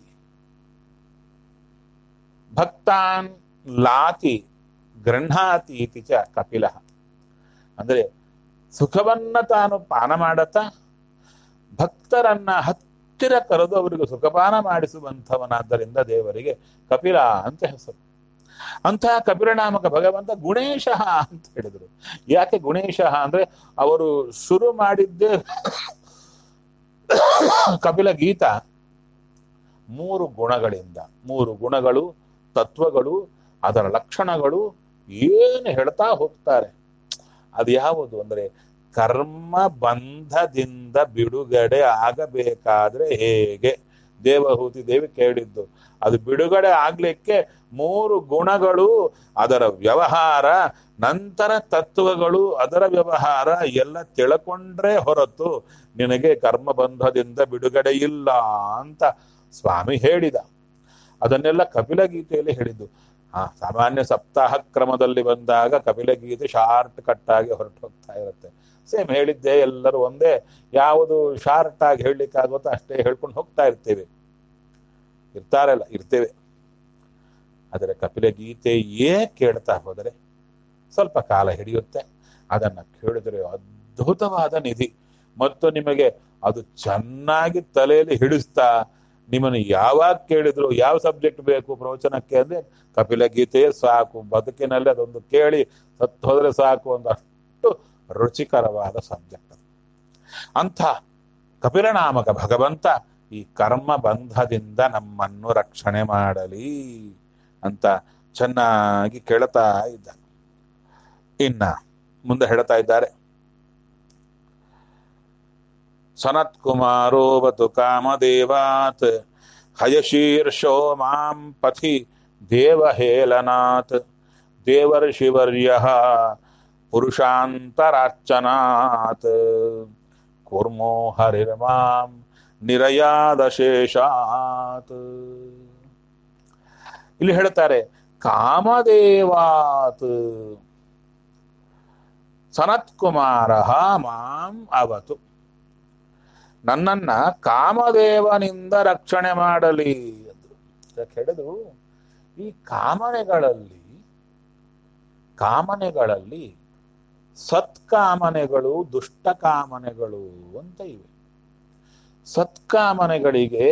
ಭಕ್ತಾನ್ ಲಾತಿ ಗೃಹಾತಿ ಇತಿ ಚ ಕಪಿಲ ಅಂದ್ರೆ ಸುಖವನ್ನ ತಾನು ಪಾನ ಮಾಡತಾ ಭಕ್ತರನ್ನ ಹತ್ತಿರ ಕರೆದು ಅವರಿಗೆ ಸುಖಪಾನ ಮಾಡಿಸುವಂಥವನಾದ್ದರಿಂದ ದೇವರಿಗೆ ಕಪಿಲ ಅಂತ ಹೆಸರು ಅಂತಹ ಕಪಿಲನಾಮಕ ಭಗವಂತ ಗುಣೇಶ ಅಂತ ಹೇಳಿದರು ಯಾಕೆ ಗುಣೇಶ ಅಂದ್ರೆ ಅವರು ಶುರು ಮಾಡಿದ್ದೇ ಕಪಿಲ ಗೀತ ಮೂರು ಗುಣಗಳಿಂದ ಮೂರು ಗುಣಗಳು ತತ್ವಗಳು ಅದರ ಲಕ್ಷಣಗಳು ಏನು ಹೇಳ್ತಾ ಹೋಗ್ತಾರೆ ಅದು ಯಾವುದು ಅಂದ್ರೆ ಕರ್ಮ ಬಂಧದಿಂದ ಬಿಡುಗಡೆ ಆಗಬೇಕಾದ್ರೆ ಹೇಗೆ ದೇವಹೂತಿ ದೇವಿ ಕೇಳಿದ್ದು ಅದು ಬಿಡುಗಡೆ ಆಗ್ಲಿಕ್ಕೆ ಮೂರು ಗುಣಗಳು ಅದರ ವ್ಯವಹಾರ ನಂತರ ತತ್ವಗಳು ಅದರ ವ್ಯವಹಾರ ಎಲ್ಲ ತಿಳ್ಕೊಂಡ್ರೆ ಹೊರತು ನಿನಗೆ ಕರ್ಮ ಬಂಧದಿಂದ ಬಿಡುಗಡೆ ಇಲ್ಲ ಅಂತ ಸ್ವಾಮಿ ಹೇಳಿದ ಅದನ್ನೆಲ್ಲ ಕಪಿಲ ಗೀತೆಯಲ್ಲಿ ಹೇಳಿದ್ದು ಆ ಸಾಮಾನ್ಯ ಸಪ್ತಾಹ ಕ್ರಮದಲ್ಲಿ ಬಂದಾಗ ಕಪಿಲ ಗೀತೆ ಶಾರ್ಟ್ ಕಟ್ ಆಗಿ ಹೊರಟು ಹೋಗ್ತಾ ಇರುತ್ತೆ ಸೇಮ್ ಹೇಳಿದ್ದೆ ಎಲ್ಲರೂ ಒಂದೇ ಯಾವುದು ಶಾರ್ಟ್ ಆಗಿ ಹೇಳಲಿಕ್ಕಾಗುತ್ತೋ ಅಷ್ಟೇ ಹೇಳ್ಕೊಂಡು ಹೋಗ್ತಾ ಇರ್ತೇವೆ ಇರ್ತಾರಲ್ಲ ಇರ್ತೇವೆ ಆದರೆ ಕಪಿಲ ಗೀತೆಯೇ ಕೇಳ್ತಾ ಹೋದರೆ ಸ್ವಲ್ಪ ಕಾಲ ಹಿಡಿಯುತ್ತೆ ಅದನ್ನ ಕೇಳಿದ್ರೆ ಅದ್ಭುತವಾದ ನಿಧಿ ಮತ್ತು ನಿಮಗೆ ಅದು ಚೆನ್ನಾಗಿ ತಲೆಯಲ್ಲಿ ಹಿಡಿಸ್ತಾ ನಿಮ್ಮನ್ನು ಯಾವಾಗ ಕೇಳಿದ್ರು ಯಾವ ಸಬ್ಜೆಕ್ಟ್ ಬೇಕು ಪ್ರವಚನಕ್ಕೆ ಅಂದ್ರೆ ಕಪಿಲ ಗೀತೆಯೇ ಸಾಕು ಬದುಕಿನಲ್ಲಿ ಅದೊಂದು ಕೇಳಿ ಸತ್ತು ಹೋದ್ರೆ ಸಾಕು ಒಂದು ಅಷ್ಟು ರುಚಿಕರವಾದ ಸಬ್ಜೆಕ್ಟ್ ಅದು ಅಂಥ ಕಪಿಲನಾಮಕ ಭಗವಂತ ಈ ಕರ್ಮ ಬಂಧದಿಂದ ನಮ್ಮನ್ನು ರಕ್ಷಣೆ ಮಾಡಲಿ ಅಂತ ಚೆನ್ನಾಗಿ ಕೇಳ್ತಾ ಇದ್ದ ಇನ್ನ ಮುಂದೆ ಹೇಳ್ತಾ ಇದ್ದಾರೆ ಸನತ್ ಕುಮಾರೋವತು ಕಾಮದೇವಾತ್ ಹಯಶೀರ್ಷೋ ಮಾಂ ಪಥಿ ದೇವಹೇಲನಾತ್ ದೇವರ್ಷಿವರ್ಯ ಪುರುಷಾಂತರಾರ್ಚನಾತ್ ಕೂರ್ಮೋ ಹರಿರ್ಮಾಂ ನಿರಯಾದಶೇಷಾತ್ ಇಲ್ಲಿ ಹೇಳ್ತಾರೆ ಕಾಮದೇವಾತ್ ಸನತ್ಕುಮಾರ ಮಾಂ ಅವತು ನನ್ನನ್ನ ಕಾಮದೇವನಿಂದ ರಕ್ಷಣೆ ಮಾಡಲಿ ಅಂದ್ರು ಅದಕ್ಕೆ ಹೇಳಿದ್ರು ಈ ಕಾಮನೆಗಳಲ್ಲಿ ಕಾಮನೆಗಳಲ್ಲಿ ಸತ್ಕಾಮನೆಗಳು ದುಷ್ಟ ಕಾಮನೆಗಳು ಅಂತ ಇವೆ ಸತ್ಕಾಮನೆಗಳಿಗೆ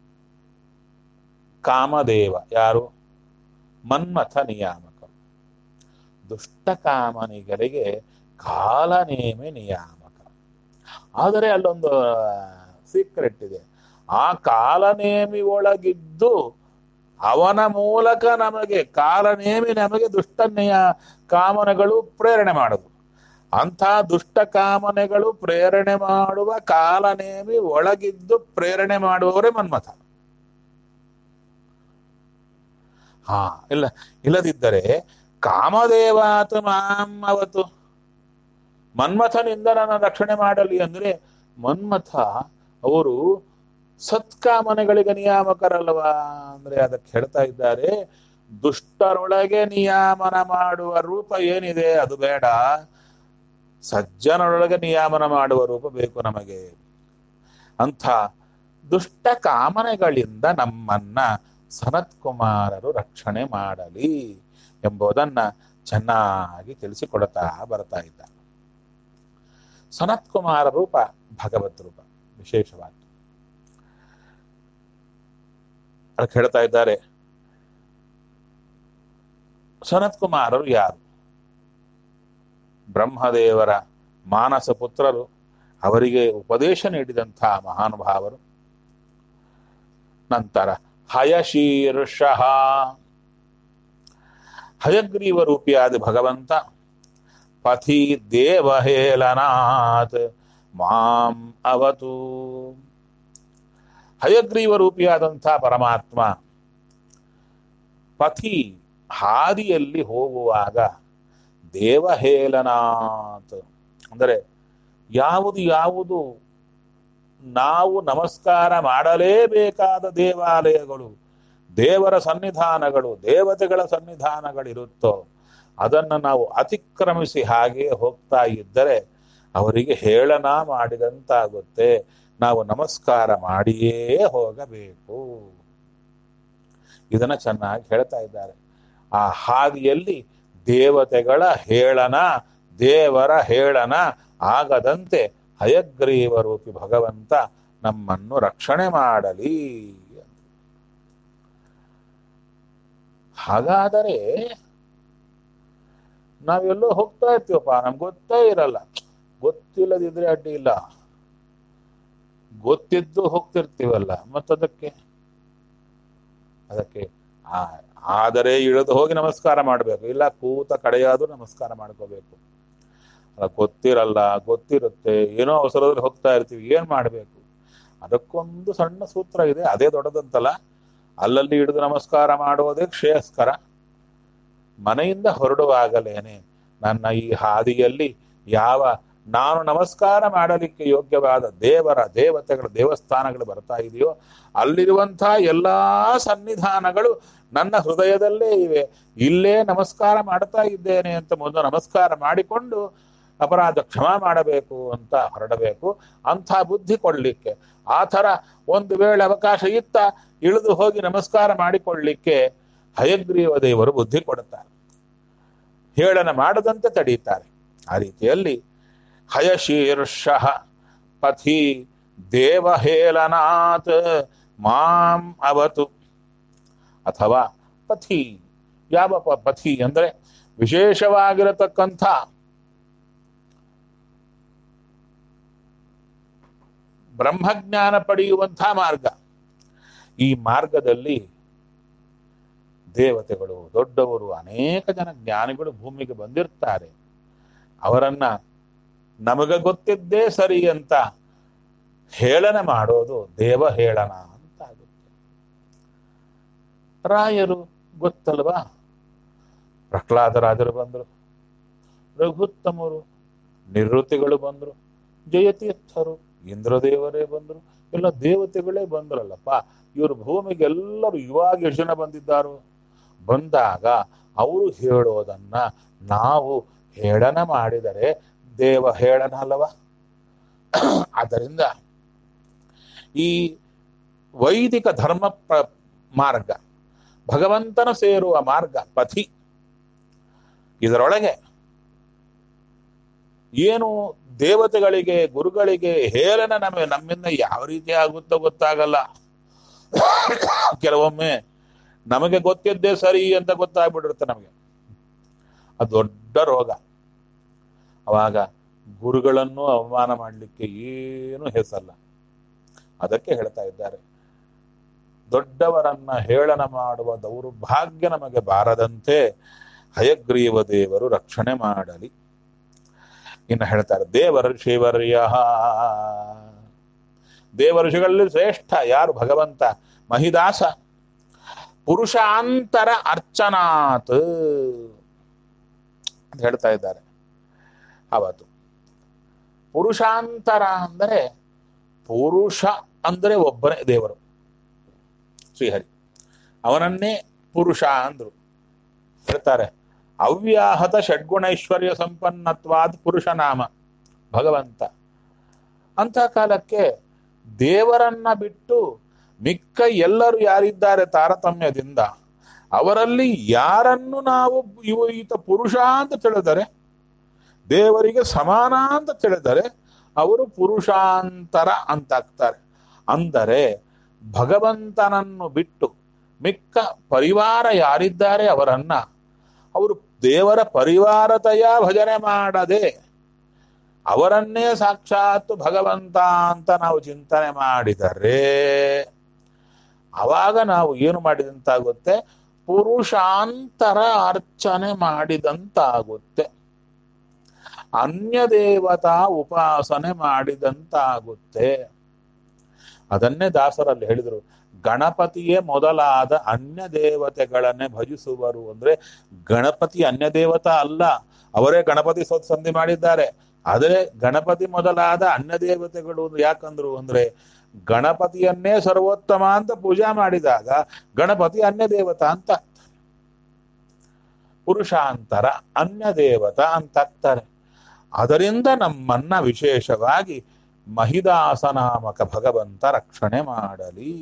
ಕಾಮದೇವ ಯಾರು ಮನ್ಮಥ ನಿಯಾಮಕ ದುಷ್ಟ ಕಾಮನೆಗಳಿಗೆ ಕಾಲನೇಮಿ ನಿಯಾಮಕ ಆದರೆ ಅಲ್ಲೊಂದು ಸೀಕ್ರೆಟ್ ಇದೆ ಆ ಕಾಲನೇಮಿ ಒಳಗಿದ್ದು ಅವನ ಮೂಲಕ ನಮಗೆ ಕಾಲನೇಮಿ ನಮಗೆ ದುಷ್ಟ ನಿಯ ಕಾಮನೆಗಳು ಪ್ರೇರಣೆ ಮಾಡುದು ಅಂಥ ದುಷ್ಟ ಕಾಮನೆಗಳು ಪ್ರೇರಣೆ ಮಾಡುವ ಕಾಲನೇಮಿ ಒಳಗಿದ್ದು ಪ್ರೇರಣೆ ಮಾಡುವವರೇ ಮನ್ಮಥ ಹಾ ಇಲ್ಲ ಇಲ್ಲದಿದ್ದರೆ ಕಾಮದೇವಾತ ಮಾಂ ಅವತು ಮನ್ಮಥನಿಂದ ನನ್ನ ರಕ್ಷಣೆ ಮಾಡಲಿ ಅಂದ್ರೆ ಮನ್ಮಥ ಅವರು ಸತ್ಕಾಮನೆಗಳಿಗೆ ನಿಯಾಮಕರಲ್ವಾ ಅಂದ್ರೆ ಅದಕ್ಕೆ ಹೇಳ್ತಾ ಇದ್ದಾರೆ ದುಷ್ಟರೊಳಗೆ ನಿಯಾಮನ ಮಾಡುವ ರೂಪ ಏನಿದೆ ಅದು ಬೇಡ ಸಜ್ಜನರೊಳಗೆ ನಿಯಾಮನ ಮಾಡುವ ರೂಪ ಬೇಕು ನಮಗೆ ಅಂಥ ದುಷ್ಟ ಕಾಮನೆಗಳಿಂದ ನಮ್ಮನ್ನ ಸನತ್ ಕುಮಾರರು ರಕ್ಷಣೆ ಮಾಡಲಿ ಎಂಬುದನ್ನ ಚೆನ್ನಾಗಿ ತಿಳಿಸಿಕೊಡ್ತಾ ಬರ್ತಾ ಇದ್ದ ಸನತ್ ಕುಮಾರ ರೂಪ ಭಗವತ್ ರೂಪ ವಿಶೇಷವಾಗಿ ಅದಕ್ಕೆ ಹೇಳ್ತಾ ಇದ್ದಾರೆ ಸನತ್ ಕುಮಾರರು ಯಾರು ಬ್ರಹ್ಮದೇವರ ಮಾನಸ ಪುತ್ರರು ಅವರಿಗೆ ಉಪದೇಶ ನೀಡಿದಂತಹ ಮಹಾನುಭಾವರು ನಂತರ ಹಯಶೀರ್ಷಃ ಹಯಗ್ರೀವ ರೂಪಿಯಾದ ಭಗವಂತ ಪಥಿ ದೇವಹೇಲನಾಥ್ ಮಾಂ ಅವತು ಹಯಗ್ರೀವ ರೂಪಿಯಾದಂಥ ಪರಮಾತ್ಮ ಪಥಿ ಹಾದಿಯಲ್ಲಿ ಹೋಗುವಾಗ ದೇವಹೇಲನಾಥ್ ಅಂದರೆ ಯಾವುದು ಯಾವುದು ನಾವು ನಮಸ್ಕಾರ ಮಾಡಲೇಬೇಕಾದ ದೇವಾಲಯಗಳು ದೇವರ ಸನ್ನಿಧಾನಗಳು ದೇವತೆಗಳ ಸನ್ನಿಧಾನಗಳಿರುತ್ತೋ ಅದನ್ನು ನಾವು ಅತಿಕ್ರಮಿಸಿ ಹಾಗೆ ಹೋಗ್ತಾ ಇದ್ದರೆ ಅವರಿಗೆ ಹೇಳನ ಮಾಡಿದಂತಾಗುತ್ತೆ ನಾವು ನಮಸ್ಕಾರ ಮಾಡಿಯೇ ಹೋಗಬೇಕು ಇದನ್ನ ಚೆನ್ನಾಗಿ ಹೇಳ್ತಾ ಇದ್ದಾರೆ ಆ ಹಾದಿಯಲ್ಲಿ ದೇವತೆಗಳ ಹೇಳನ ದೇವರ ಹೇಳನ ಆಗದಂತೆ ಹಯಗ್ರೀವ ರೂಪಿ ಭಗವಂತ ನಮ್ಮನ್ನು ರಕ್ಷಣೆ ಮಾಡಲಿ ಹಾಗಾದರೆ ನಾವೆಲ್ಲೋ ಹೋಗ್ತಾ ಇರ್ತೀವಪ್ಪ ನಮ್ಗೆ ಗೊತ್ತೇ ಇರಲ್ಲ ಗೊತ್ತಿಲ್ಲದಿದ್ರೆ ಅಡ್ಡಿ ಇಲ್ಲ ಗೊತ್ತಿದ್ದು ಹೋಗ್ತಿರ್ತೀವಲ್ಲ ಮತ್ತದಕ್ಕೆ ಅದಕ್ಕೆ ಆ ಆದರೆ ಇಳಿದು ಹೋಗಿ ನಮಸ್ಕಾರ ಮಾಡಬೇಕು ಇಲ್ಲ ಕೂತ ಕಡೆಯಾದ್ರೂ ನಮಸ್ಕಾರ ಮಾಡ್ಕೋಬೇಕು ಅಲ್ಲ ಗೊತ್ತಿರಲ್ಲ ಗೊತ್ತಿರುತ್ತೆ ಏನೋ ಅವಸರದಲ್ಲಿ ಹೋಗ್ತಾ ಇರ್ತೀವಿ ಏನ್ ಮಾಡಬೇಕು ಅದಕ್ಕೊಂದು ಸಣ್ಣ ಸೂತ್ರ ಇದೆ ಅದೇ ದೊಡ್ಡದಂತಲ್ಲ ಅಲ್ಲಲ್ಲಿ ಹಿಡಿದು ನಮಸ್ಕಾರ ಮಾಡುವುದೇ ಶ್ರೇಯಸ್ಕರ ಮನೆಯಿಂದ ಹೊರಡುವಾಗಲೇನೆ ನನ್ನ ಈ ಹಾದಿಯಲ್ಲಿ ಯಾವ ನಾನು ನಮಸ್ಕಾರ ಮಾಡಲಿಕ್ಕೆ ಯೋಗ್ಯವಾದ ದೇವರ ದೇವತೆಗಳ ದೇವಸ್ಥಾನಗಳು ಬರ್ತಾ ಇದೆಯೋ ಅಲ್ಲಿರುವಂತಹ ಎಲ್ಲಾ ಸನ್ನಿಧಾನಗಳು ನನ್ನ ಹೃದಯದಲ್ಲೇ ಇವೆ ಇಲ್ಲೇ ನಮಸ್ಕಾರ ಮಾಡ್ತಾ ಇದ್ದೇನೆ ಅಂತ ಮೊದಲು ನಮಸ್ಕಾರ ಮಾಡಿಕೊಂಡು ಅಪರಾಧ ಕ್ಷಮಾ ಮಾಡಬೇಕು ಅಂತ ಹೊರಡಬೇಕು ಅಂಥ ಬುದ್ಧಿ ಕೊಡ್ಲಿಕ್ಕೆ ಆ ಥರ ಒಂದು ವೇಳೆ ಅವಕಾಶ ಇತ್ತ ಇಳಿದು ಹೋಗಿ ನಮಸ್ಕಾರ ಮಾಡಿಕೊಳ್ಳಿಕ್ಕೆ ಹಯಗ್ರೀವ ದೇವರು ಬುದ್ಧಿ ಕೊಡುತ್ತಾರೆ ಹೇಳನ ಮಾಡದಂತೆ ತಡೀತಾರೆ ಆ ರೀತಿಯಲ್ಲಿ ಹಯಶೀರ್ಷ ಪಥಿ ದೇವಹೇಳನಾಥ್ ಮಾಂ ಅವತು ಅಥವಾ ಪಥಿ ಯಾವ ಪ- ಪಥಿ ಅಂದ್ರೆ ವಿಶೇಷವಾಗಿರತಕ್ಕಂಥ ಬ್ರಹ್ಮಜ್ಞಾನ ಪಡೆಯುವಂಥ ಮಾರ್ಗ ಈ ಮಾರ್ಗದಲ್ಲಿ ದೇವತೆಗಳು ದೊಡ್ಡವರು ಅನೇಕ ಜನ ಜ್ಞಾನಿಗಳು ಭೂಮಿಗೆ ಬಂದಿರ್ತಾರೆ ಅವರನ್ನ ನಮಗೆ ಗೊತ್ತಿದ್ದೇ ಸರಿ ಅಂತ ಹೇಳನ ಮಾಡೋದು ದೇವ ಹೇಳನ ಅಂತ ಆಗುತ್ತೆ ರಾಯರು ಗೊತ್ತಲ್ವಾ ಪ್ರಹ್ಲಾದರಾಜರು ಬಂದರು ರಘುತ್ತಮರು ನಿವೃತ್ತಿಗಳು ಬಂದರು ಜಯತೀರ್ಥರು ಇಂದ್ರದೇವರೇ ಬಂದರು ಎಲ್ಲ ದೇವತೆಗಳೇ ಬಂದ್ರಲ್ಲಪ್ಪ ಇವರು ಭೂಮಿಗೆ ಎಲ್ಲರೂ ಇವಾಗ ಎಷ್ಟು ಜನ ಬಂದಿದ್ದಾರೋ ಬಂದಾಗ ಅವರು ಹೇಳೋದನ್ನ ನಾವು ಹೇಳನ ಮಾಡಿದರೆ ದೇವ ಹೇಳನ ಅಲ್ಲವ ಆದ್ದರಿಂದ ಈ ವೈದಿಕ ಧರ್ಮ ಪ್ರ ಮಾರ್ಗ ಭಗವಂತನ ಸೇರುವ ಮಾರ್ಗ ಪಥಿ ಇದರೊಳಗೆ ಏನು ದೇವತೆಗಳಿಗೆ ಗುರುಗಳಿಗೆ ಹೇಳನ ನಮಗೆ ನಮ್ಮಿಂದ ಯಾವ ರೀತಿ ಆಗುತ್ತೋ ಗೊತ್ತಾಗಲ್ಲ ಕೆಲವೊಮ್ಮೆ ನಮಗೆ ಗೊತ್ತಿದ್ದೇ ಸರಿ ಅಂತ ಗೊತ್ತಾಗ್ಬಿಟ್ಟಿರುತ್ತೆ ನಮಗೆ ಅದು ದೊಡ್ಡ ರೋಗ ಅವಾಗ ಗುರುಗಳನ್ನು ಅವಮಾನ ಮಾಡಲಿಕ್ಕೆ ಏನು ಹೆಸಲ್ಲ ಅದಕ್ಕೆ ಹೇಳ್ತಾ ಇದ್ದಾರೆ ದೊಡ್ಡವರನ್ನ ಹೇಳನ ಮಾಡುವ ದೌರ್ಭಾಗ್ಯ ನಮಗೆ ಬಾರದಂತೆ ಹಯಗ್ರೀವ ದೇವರು ರಕ್ಷಣೆ ಮಾಡಲಿ ಇನ್ನು ಹೇಳ್ತಾರೆ ದೇವರ ಶಿವರ್ಯ ದೇವಋಷಿಗಳಲ್ಲಿ ಶ್ರೇಷ್ಠ ಯಾರು ಭಗವಂತ ಮಹಿದಾಸ ಪುರುಷಾಂತರ ಅರ್ಚನಾತ್ ಅಂತ ಹೇಳ್ತಾ ಇದ್ದಾರೆ ಅವತ್ತು ಪುರುಷಾಂತರ ಅಂದರೆ ಪುರುಷ ಅಂದರೆ ಒಬ್ಬನೇ ದೇವರು ಶ್ರೀಹರಿ ಅವನನ್ನೇ ಪುರುಷ ಅಂದ್ರು ಹೇಳ್ತಾರೆ ಅವ್ಯಾಹತ ಷಡ್ಗುಣೈಶ್ವರ್ಯ ಸಂಪನ್ನತ್ವಾದ್ ಪುರುಷನಾಮ ಭಗವಂತ ಅಂತ ಕಾಲಕ್ಕೆ ದೇವರನ್ನ ಬಿಟ್ಟು ಮಿಕ್ಕ ಎಲ್ಲರೂ ಯಾರಿದ್ದಾರೆ ತಾರತಮ್ಯದಿಂದ ಅವರಲ್ಲಿ ಯಾರನ್ನು ನಾವು ಇವು ಈತ ಪುರುಷ ಅಂತ ತಿಳಿದರೆ ದೇವರಿಗೆ ಸಮಾನ ಅಂತ ತಿಳಿದರೆ ಅವರು ಪುರುಷಾಂತರ ಅಂತಾಗ್ತಾರೆ ಅಂದರೆ ಭಗವಂತನನ್ನು ಬಿಟ್ಟು ಮಿಕ್ಕ ಪರಿವಾರ ಯಾರಿದ್ದಾರೆ ಅವರನ್ನ ಅವರು ದೇವರ ಪರಿವಾರತೆಯ ಭಜನೆ ಮಾಡದೆ ಅವರನ್ನೇ ಸಾಕ್ಷಾತ್ ಭಗವಂತ ಅಂತ ನಾವು ಚಿಂತನೆ ಮಾಡಿದರೆ ಅವಾಗ ನಾವು ಏನು ಮಾಡಿದಂತಾಗುತ್ತೆ ಪುರುಷಾಂತರ ಅರ್ಚನೆ ಮಾಡಿದಂತಾಗುತ್ತೆ ಅನ್ಯ ದೇವತಾ ಉಪಾಸನೆ ಮಾಡಿದಂತಾಗುತ್ತೆ ಅದನ್ನೇ ದಾಸರಲ್ಲಿ ಹೇಳಿದರು ಗಣಪತಿಯೇ ಮೊದಲಾದ ಅನ್ಯ ದೇವತೆಗಳನ್ನೇ ಭಜಿಸುವರು ಅಂದ್ರೆ ಗಣಪತಿ ಅನ್ಯ ದೇವತಾ ಅಲ್ಲ ಅವರೇ ಗಣಪತಿ ಸೋತ್ ಸಂಧಿ ಮಾಡಿದ್ದಾರೆ ಆದರೆ ಗಣಪತಿ ಮೊದಲಾದ ಅನ್ಯ ದೇವತೆಗಳು ಯಾಕಂದ್ರು ಅಂದ್ರೆ ಗಣಪತಿಯನ್ನೇ ಸರ್ವೋತ್ತಮ ಅಂತ ಪೂಜಾ ಮಾಡಿದಾಗ ಗಣಪತಿ ಅನ್ಯ ದೇವತಾ ಅಂತ ಪುರುಷಾಂತರ ಅನ್ಯ ದೇವತಾ ಅಂತಾಗ್ತಾರೆ ಅದರಿಂದ ನಮ್ಮನ್ನ ವಿಶೇಷವಾಗಿ ಮಹಿದಾಸನಾಮಕ ಭಗವಂತ ರಕ್ಷಣೆ ಮಾಡಲಿ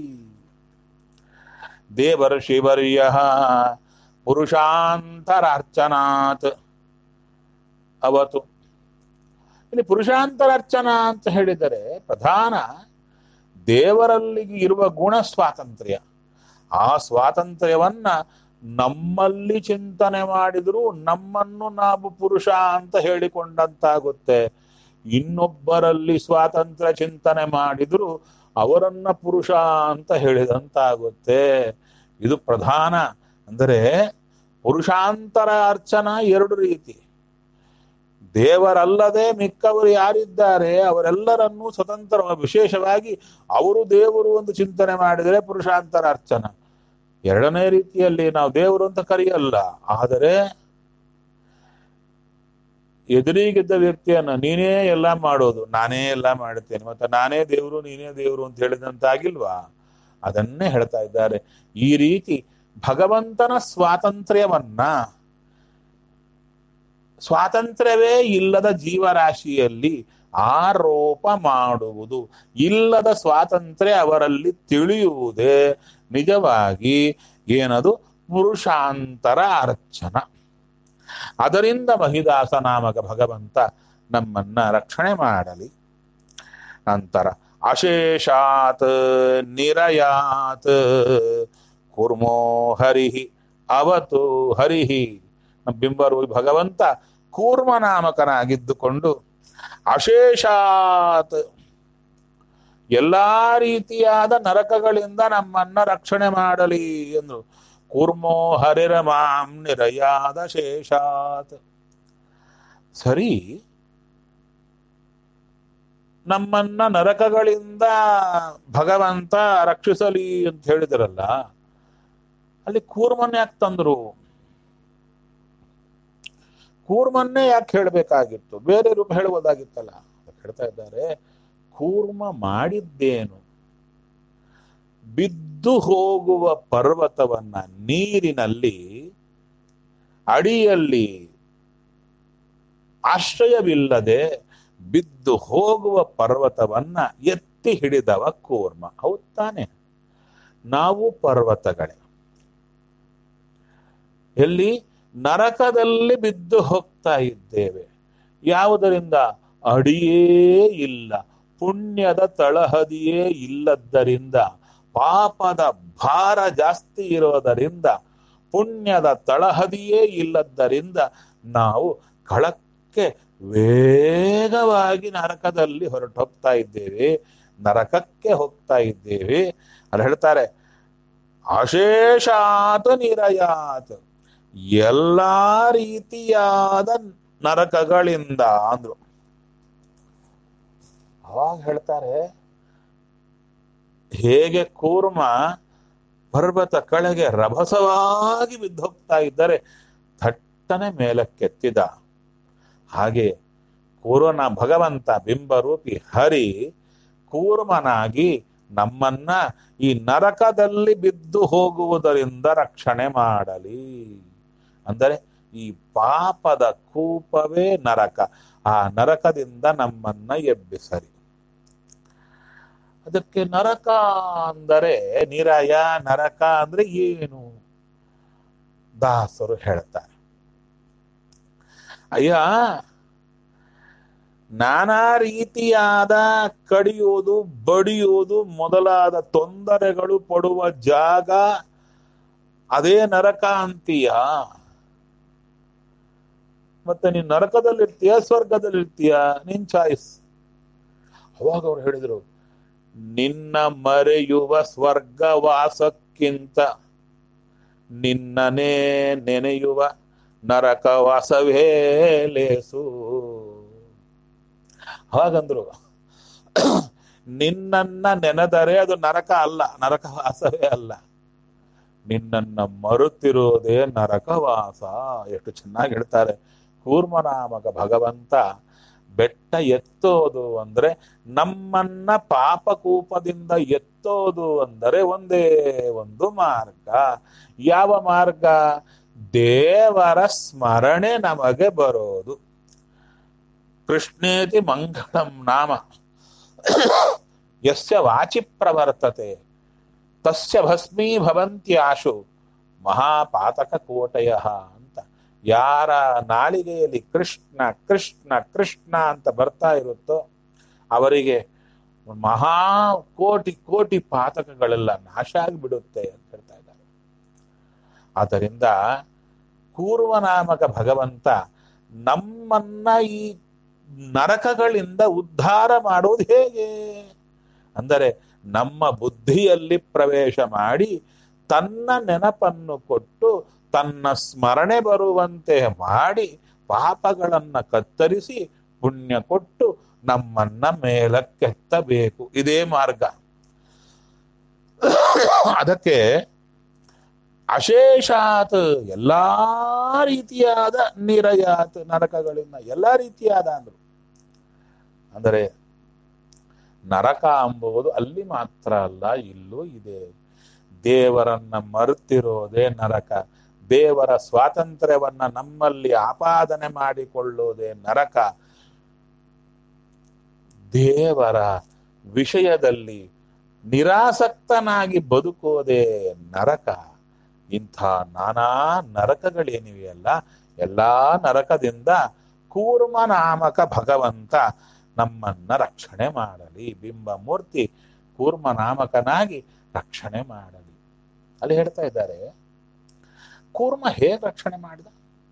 ದೇವರ್ಷಿವರ್ಯ ಪುರುಷಾಂತರಾರ್ಚನಾತ್ ಅವತು ಇಲ್ಲಿ ಪುರುಷಾಂತರಾರ್ಚನಾ ಅಂತ ಹೇಳಿದರೆ ಪ್ರಧಾನ ದೇವರಲ್ಲಿ ಇರುವ ಗುಣ ಸ್ವಾತಂತ್ರ್ಯ ಆ ಸ್ವಾತಂತ್ರ್ಯವನ್ನ ನಮ್ಮಲ್ಲಿ ಚಿಂತನೆ ಮಾಡಿದ್ರು ನಮ್ಮನ್ನು ನಾವು ಪುರುಷ ಅಂತ ಹೇಳಿಕೊಂಡಂತಾಗುತ್ತೆ ಇನ್ನೊಬ್ಬರಲ್ಲಿ ಸ್ವಾತಂತ್ರ್ಯ ಚಿಂತನೆ ಮಾಡಿದ್ರು ಅವರನ್ನ ಪುರುಷ ಅಂತ ಹೇಳಿದಂತಾಗುತ್ತೆ ಇದು ಪ್ರಧಾನ ಅಂದರೆ ಪುರುಷಾಂತರ ಅರ್ಚನಾ ಎರಡು ರೀತಿ ದೇವರಲ್ಲದೆ ಮಿಕ್ಕವರು ಯಾರಿದ್ದಾರೆ ಅವರೆಲ್ಲರನ್ನೂ ಸ್ವತಂತ್ರ ವಿಶೇಷವಾಗಿ ಅವರು ದೇವರು ಒಂದು ಚಿಂತನೆ ಮಾಡಿದರೆ ಪುರುಷಾಂತರ ಅರ್ಚನ ಎರಡನೇ ರೀತಿಯಲ್ಲಿ ನಾವು ದೇವರು ಅಂತ ಕರೆಯಲ್ಲ ಆದರೆ ಎದುರಿಗಿದ್ದ ವ್ಯಕ್ತಿಯನ್ನ ನೀನೇ ಎಲ್ಲ ಮಾಡೋದು ನಾನೇ ಎಲ್ಲ ಮಾಡುತ್ತೇನೆ ಮತ್ತೆ ನಾನೇ ದೇವರು ನೀನೇ ದೇವರು ಅಂತ ಹೇಳಿದಂತಾಗಿಲ್ವಾ ಅದನ್ನೇ ಹೇಳ್ತಾ ಇದ್ದಾರೆ ಈ ರೀತಿ ಭಗವಂತನ ಸ್ವಾತಂತ್ರ್ಯವನ್ನ ಸ್ವಾತಂತ್ರ್ಯವೇ ಇಲ್ಲದ ಜೀವರಾಶಿಯಲ್ಲಿ ಆರೋಪ ಮಾಡುವುದು ಇಲ್ಲದ ಸ್ವಾತಂತ್ರ್ಯ ಅವರಲ್ಲಿ ತಿಳಿಯುವುದೇ ನಿಜವಾಗಿ ಏನದು ಪುರುಷಾಂತರ ಅರ್ಚನ ಅದರಿಂದ ಮಹಿದಾಸ ನಾಮಕ ಭಗವಂತ ನಮ್ಮನ್ನ ರಕ್ಷಣೆ ಮಾಡಲಿ ನಂತರ ಅಶೇಷಾತ್ ನಿರಯಾತ್ ಕುರ್ಮೋ ಹರಿಹಿ ಅವತು ಹರಿಹಿ ನಮ್ಮ ಬಿಂಬರು ಭಗವಂತ ಕೂರ್ಮನಾಮಕನಾಗಿದ್ದುಕೊಂಡು ಅಶೇಷಾತ್ ಎಲ್ಲಾ ರೀತಿಯಾದ ನರಕಗಳಿಂದ ನಮ್ಮನ್ನ ರಕ್ಷಣೆ ಮಾಡಲಿ ಎಂದ್ರು ಕೂರ್ಮೋ ಹರಿರ ಮಾಂ ನಿರಯಾದ ಶೇಷಾತ್ ಸರಿ ನಮ್ಮನ್ನ ನರಕಗಳಿಂದ ಭಗವಂತ ರಕ್ಷಿಸಲಿ ಅಂತ ಹೇಳಿದ್ರಲ್ಲ ಅಲ್ಲಿ ಕೂರ್ಮನ್ ಯಾಕೆ ತಂದ್ರು ಕೂರ್ಮನ್ನೇ ಯಾಕೆ ಹೇಳಬೇಕಾಗಿತ್ತು ಬೇರೆ ರೂಪ ಹೇಳುವುದಾಗಿತ್ತಲ್ಲ ಹೇಳ್ತಾ ಇದ್ದಾರೆ ಕೂರ್ಮ ಮಾಡಿದ್ದೇನು ಬಿದ್ದು ಹೋಗುವ ಪರ್ವತವನ್ನ ನೀರಿನಲ್ಲಿ ಅಡಿಯಲ್ಲಿ ಆಶ್ರಯವಿಲ್ಲದೆ ಬಿದ್ದು ಹೋಗುವ ಪರ್ವತವನ್ನ ಎತ್ತಿ ಹಿಡಿದವ ಕೂರ್ಮ ಹೌದ್ ತಾನೆ ನಾವು ಪರ್ವತಗಳೇ ಎಲ್ಲಿ ನರಕದಲ್ಲಿ ಬಿದ್ದು ಹೋಗ್ತಾ ಇದ್ದೇವೆ ಯಾವುದರಿಂದ ಅಡಿಯೇ ಇಲ್ಲ ಪುಣ್ಯದ ತಳಹದಿಯೇ ಇಲ್ಲದ್ದರಿಂದ ಪಾಪದ ಭಾರ ಜಾಸ್ತಿ ಇರೋದರಿಂದ ಪುಣ್ಯದ ತಳಹದಿಯೇ ಇಲ್ಲದ್ದರಿಂದ ನಾವು ಕಳಕ್ಕೆ ವೇಗವಾಗಿ ನರಕದಲ್ಲಿ ಹೊರಟು ಹೋಗ್ತಾ ಇದ್ದೇವೆ ನರಕಕ್ಕೆ ಹೋಗ್ತಾ ಇದ್ದೇವೆ ಅಲ್ಲಿ ಹೇಳ್ತಾರೆ ಅಶೇಷಾತ್ ನಿರಯಾತ್ ಎಲ್ಲಾ ರೀತಿಯಾದ ನರಕಗಳಿಂದ ಅಂದ್ರು ಅವಾಗ ಹೇಳ್ತಾರೆ ಹೇಗೆ ಕೂರ್ಮ ಪರ್ವತ ಕೆಳಗೆ ರಭಸವಾಗಿ ಬಿದ್ದೋಗ್ತಾ ಇದ್ದರೆ ಥಟ್ಟನೆ ಮೇಲಕ್ಕೆತ್ತಿದ ಹಾಗೆ ಕೂರ್ಮನ ಭಗವಂತ ಬಿಂಬರೂಪಿ ಹರಿ ಕೂರ್ಮನಾಗಿ ನಮ್ಮನ್ನ ಈ ನರಕದಲ್ಲಿ ಬಿದ್ದು ಹೋಗುವುದರಿಂದ ರಕ್ಷಣೆ ಮಾಡಲಿ ಅಂದರೆ ಈ ಪಾಪದ ಕೂಪವೇ ನರಕ ಆ ನರಕದಿಂದ ನಮ್ಮನ್ನ ಎಬ್ಬಿಸಲಿ ಅದಕ್ಕೆ ನರಕ ಅಂದರೆ ನಿರಾಯ ನರಕ ಅಂದ್ರೆ ಏನು ದಾಸರು ಹೇಳ್ತಾರೆ ಅಯ್ಯ ನಾನಾ ರೀತಿಯಾದ ಕಡಿಯೋದು ಬಡಿಯೋದು ಮೊದಲಾದ ತೊಂದರೆಗಳು ಪಡುವ ಜಾಗ ಅದೇ ನರಕ ಅಂತೀಯ ಮತ್ತೆ ನೀನ್ ನರಕದಲ್ಲಿರ್ತೀಯ ಸ್ವರ್ಗದಲ್ಲಿರ್ತೀಯ ನಿನ್ ಚಾಯ್ಸ್ ಅವಾಗ ಅವ್ರು ಹೇಳಿದ್ರು ನಿನ್ನ ಮರೆಯುವ ಸ್ವರ್ಗವಾಸಕ್ಕಿಂತ ನಿನ್ನನೇ ನೆನೆಯುವ ನರಕವಾಸವೇ ಲೇಸು ಹಾಗಂದ್ರು ನಿನ್ನನ್ನ ನೆನೆದರೆ ಅದು ನರಕ ಅಲ್ಲ ನರಕವಾಸವೇ ಅಲ್ಲ ನಿನ್ನನ್ನ ಮರುತಿರೋದೇ ನರಕವಾಸ ಎಷ್ಟು ಚೆನ್ನಾಗಿ ಹೇಳ್ತಾರೆ ಕೂರ್ಮನಾಮಕ ಭಗವಂತ ಬೆಟ್ಟ ಎತ್ತೋದು ಅಂದ್ರೆ ನಮ್ಮನ್ನ ಪಾಪಕೂಪದಿಂದ ಎತ್ತೋದು ಅಂದರೆ ಒಂದೇ ಒಂದು ಮಾರ್ಗ ಯಾವ ಮಾರ್ಗ ದೇವರ ಸ್ಮರಣೆ ನಮಗೆ ಬರೋದು ಕೃಷ್ಣೇತಿ ಮಂಗಳಂ ನಾಮ ಯಸ್ಯ ವಾಚಿ ಪ್ರವರ್ತತೆ ತಸ್ಯ ಭಸ್ಮೀ ಭವಂತ್ಯಾಶು ಮಹಾಪಾತಕ ಕೋಟಯ ಅಂತ ಯಾರ ನಾಲಿಗೆಯಲ್ಲಿ ಕೃಷ್ಣ ಕೃಷ್ಣ ಕೃಷ್ಣ ಅಂತ ಬರ್ತಾ ಇರುತ್ತೋ ಅವರಿಗೆ ಮಹಾ ಕೋಟಿ ಕೋಟಿ ಪಾತಕಗಳೆಲ್ಲ ನಾಶ ಆಗಿಬಿಡುತ್ತೆ ಅಂತ ಹೇಳ್ತಾ ಇದ್ದಾರೆ ಆದ್ದರಿಂದ ಕೂರ್ವನಾಮಕ ಭಗವಂತ ನಮ್ಮನ್ನ ಈ ನರಕಗಳಿಂದ ಉದ್ಧಾರ ಮಾಡೋದು ಹೇಗೆ ಅಂದರೆ ನಮ್ಮ ಬುದ್ಧಿಯಲ್ಲಿ ಪ್ರವೇಶ ಮಾಡಿ ತನ್ನ ನೆನಪನ್ನು ಕೊಟ್ಟು ತನ್ನ ಸ್ಮರಣೆ ಬರುವಂತೆ ಮಾಡಿ ಪಾಪಗಳನ್ನ ಕತ್ತರಿಸಿ ಪುಣ್ಯ ಕೊಟ್ಟು ನಮ್ಮನ್ನ ಮೇಲಕ್ಕೆತ್ತಬೇಕು ಇದೇ ಮಾರ್ಗ ಅದಕ್ಕೆ ಅಶೇಷಾತ್ ಎಲ್ಲಾ ರೀತಿಯಾದ ನಿರಯಾತ್ ನರಕಗಳಿಂದ ಎಲ್ಲಾ ರೀತಿಯಾದ ಅಂದ್ರು ಅಂದರೆ ನರಕ ಎಂಬುದು ಅಲ್ಲಿ ಮಾತ್ರ ಅಲ್ಲ ಇಲ್ಲೂ ಇದೆ ದೇವರನ್ನ ಮರುತಿರೋದೇ ನರಕ ದೇವರ ಸ್ವಾತಂತ್ರ್ಯವನ್ನ ನಮ್ಮಲ್ಲಿ ಆಪಾದನೆ ಮಾಡಿಕೊಳ್ಳುವುದೇ ನರಕ ದೇವರ ವಿಷಯದಲ್ಲಿ ನಿರಾಸಕ್ತನಾಗಿ ಬದುಕೋದೇ ನರಕ ಇಂಥ ನಾನಾ ನರಕಗಳೇನಿವೆಯಲ್ಲ ಎಲ್ಲಾ ನರಕದಿಂದ ಕೂರ್ಮನಾಮಕ ಭಗವಂತ ನಮ್ಮನ್ನ ರಕ್ಷಣೆ ಮಾಡಲಿ ಬಿಂಬ ಮೂರ್ತಿ ಕೂರ್ಮನಾಮಕನಾಗಿ ರಕ್ಷಣೆ ಮಾಡಲಿ ಅಲ್ಲಿ ಹೇಳ್ತಾ ಇದ್ದಾರೆ ಕೂರ್ಮ ಹೇಗೆ ರಕ್ಷಣೆ ಮಾಡಿದ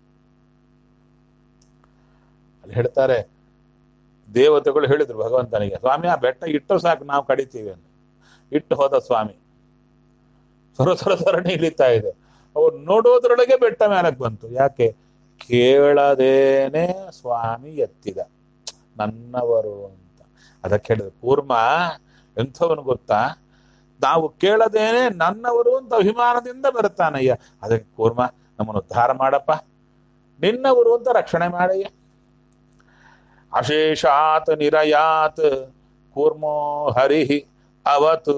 ಅಲ್ಲಿ ಹೇಳ್ತಾರೆ ದೇವತೆಗಳು ಹೇಳಿದ್ರು ಭಗವಂತನಿಗೆ ಸ್ವಾಮಿ ಆ ಬೆಟ್ಟ ಇಟ್ಟು ಸಾಕು ನಾವು ಕಡಿತೀವಿ ಅಂತ ಇಟ್ಟು ಹೋದ ಸ್ವಾಮಿ ಸರ ಸರ ಸರಣಿ ಇಳಿತಾ ಇದೆ ಅವ್ರು ನೋಡೋದ್ರೊಳಗೆ ಬೆಟ್ಟ ಮೇಲಕ್ಕೆ ಬಂತು ಯಾಕೆ ಕೇಳದೇನೆ ಸ್ವಾಮಿ ಎತ್ತಿದ ನನ್ನವರು ಅಂತ ಅದಕ್ಕೆ ಹೇಳಿದ್ರು ಕೂರ್ಮ ಎಂಥವನು ಗೊತ್ತಾ ನಾವು ಕೇಳದೇನೆ ನನ್ನವರು ಅಂತ ಅಭಿಮಾನದಿಂದ ಬರ್ತಾನಯ್ಯ ಅದಕ್ಕೆ ಕೂರ್ಮ ನಮ್ಮನ್ನು ಉದ್ಧಾರ ಮಾಡಪ್ಪ ನಿನ್ನವರು ಅಂತ ರಕ್ಷಣೆ ಮಾಡಯ್ಯ ಅಶೇಷಾತ್ ನಿರಯಾತ್ ಕೂರ್ಮೋ ಹರಿಹಿ ಅವತು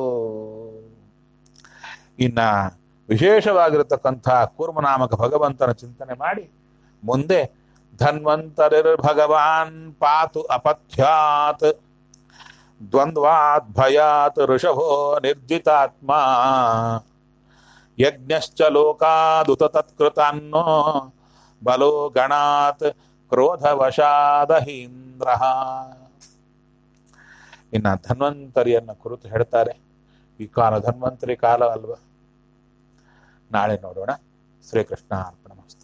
ಇನ್ನ ವಿಶೇಷವಾಗಿರತಕ್ಕಂಥ ಕೂರ್ಮನಾಮಕ ಭಗವಂತನ ಚಿಂತನೆ ಮಾಡಿ ಮುಂದೆ ಧನ್ವಂತರಿರ್ ಭಗವಾನ್ ಪಾತು ಅಪಥ್ಯಾತ್ ದ್ವಂದ್ವಾತ್ ಭಯಾತ್ ಋಷಭೋ ನಿರ್ಜಿತಾತ್ಮ ಯಜ್ಞಶ್ಚ ಲೋಕಾದುತ ತತ್ಕೃತಾನ್ನೋ ಬಲೋ ಗಣಾತ್ ಕ್ರೋಧವಶಾದಹೀಂದ್ರ ಇನ್ನ ಧನ್ವಂತರಿಯನ್ನ ಕುರಿತು ಹೇಳ್ತಾರೆ ಈ ಕಾಲ ಧನ್ವಂತರಿ ಕಾಲ ಅಲ್ವಾ ನಾಳೆ ನೋಡೋಣ ಶ್ರೀಕೃಷ್ಣ ಅರ್ಪಣ ಮಸ್ತು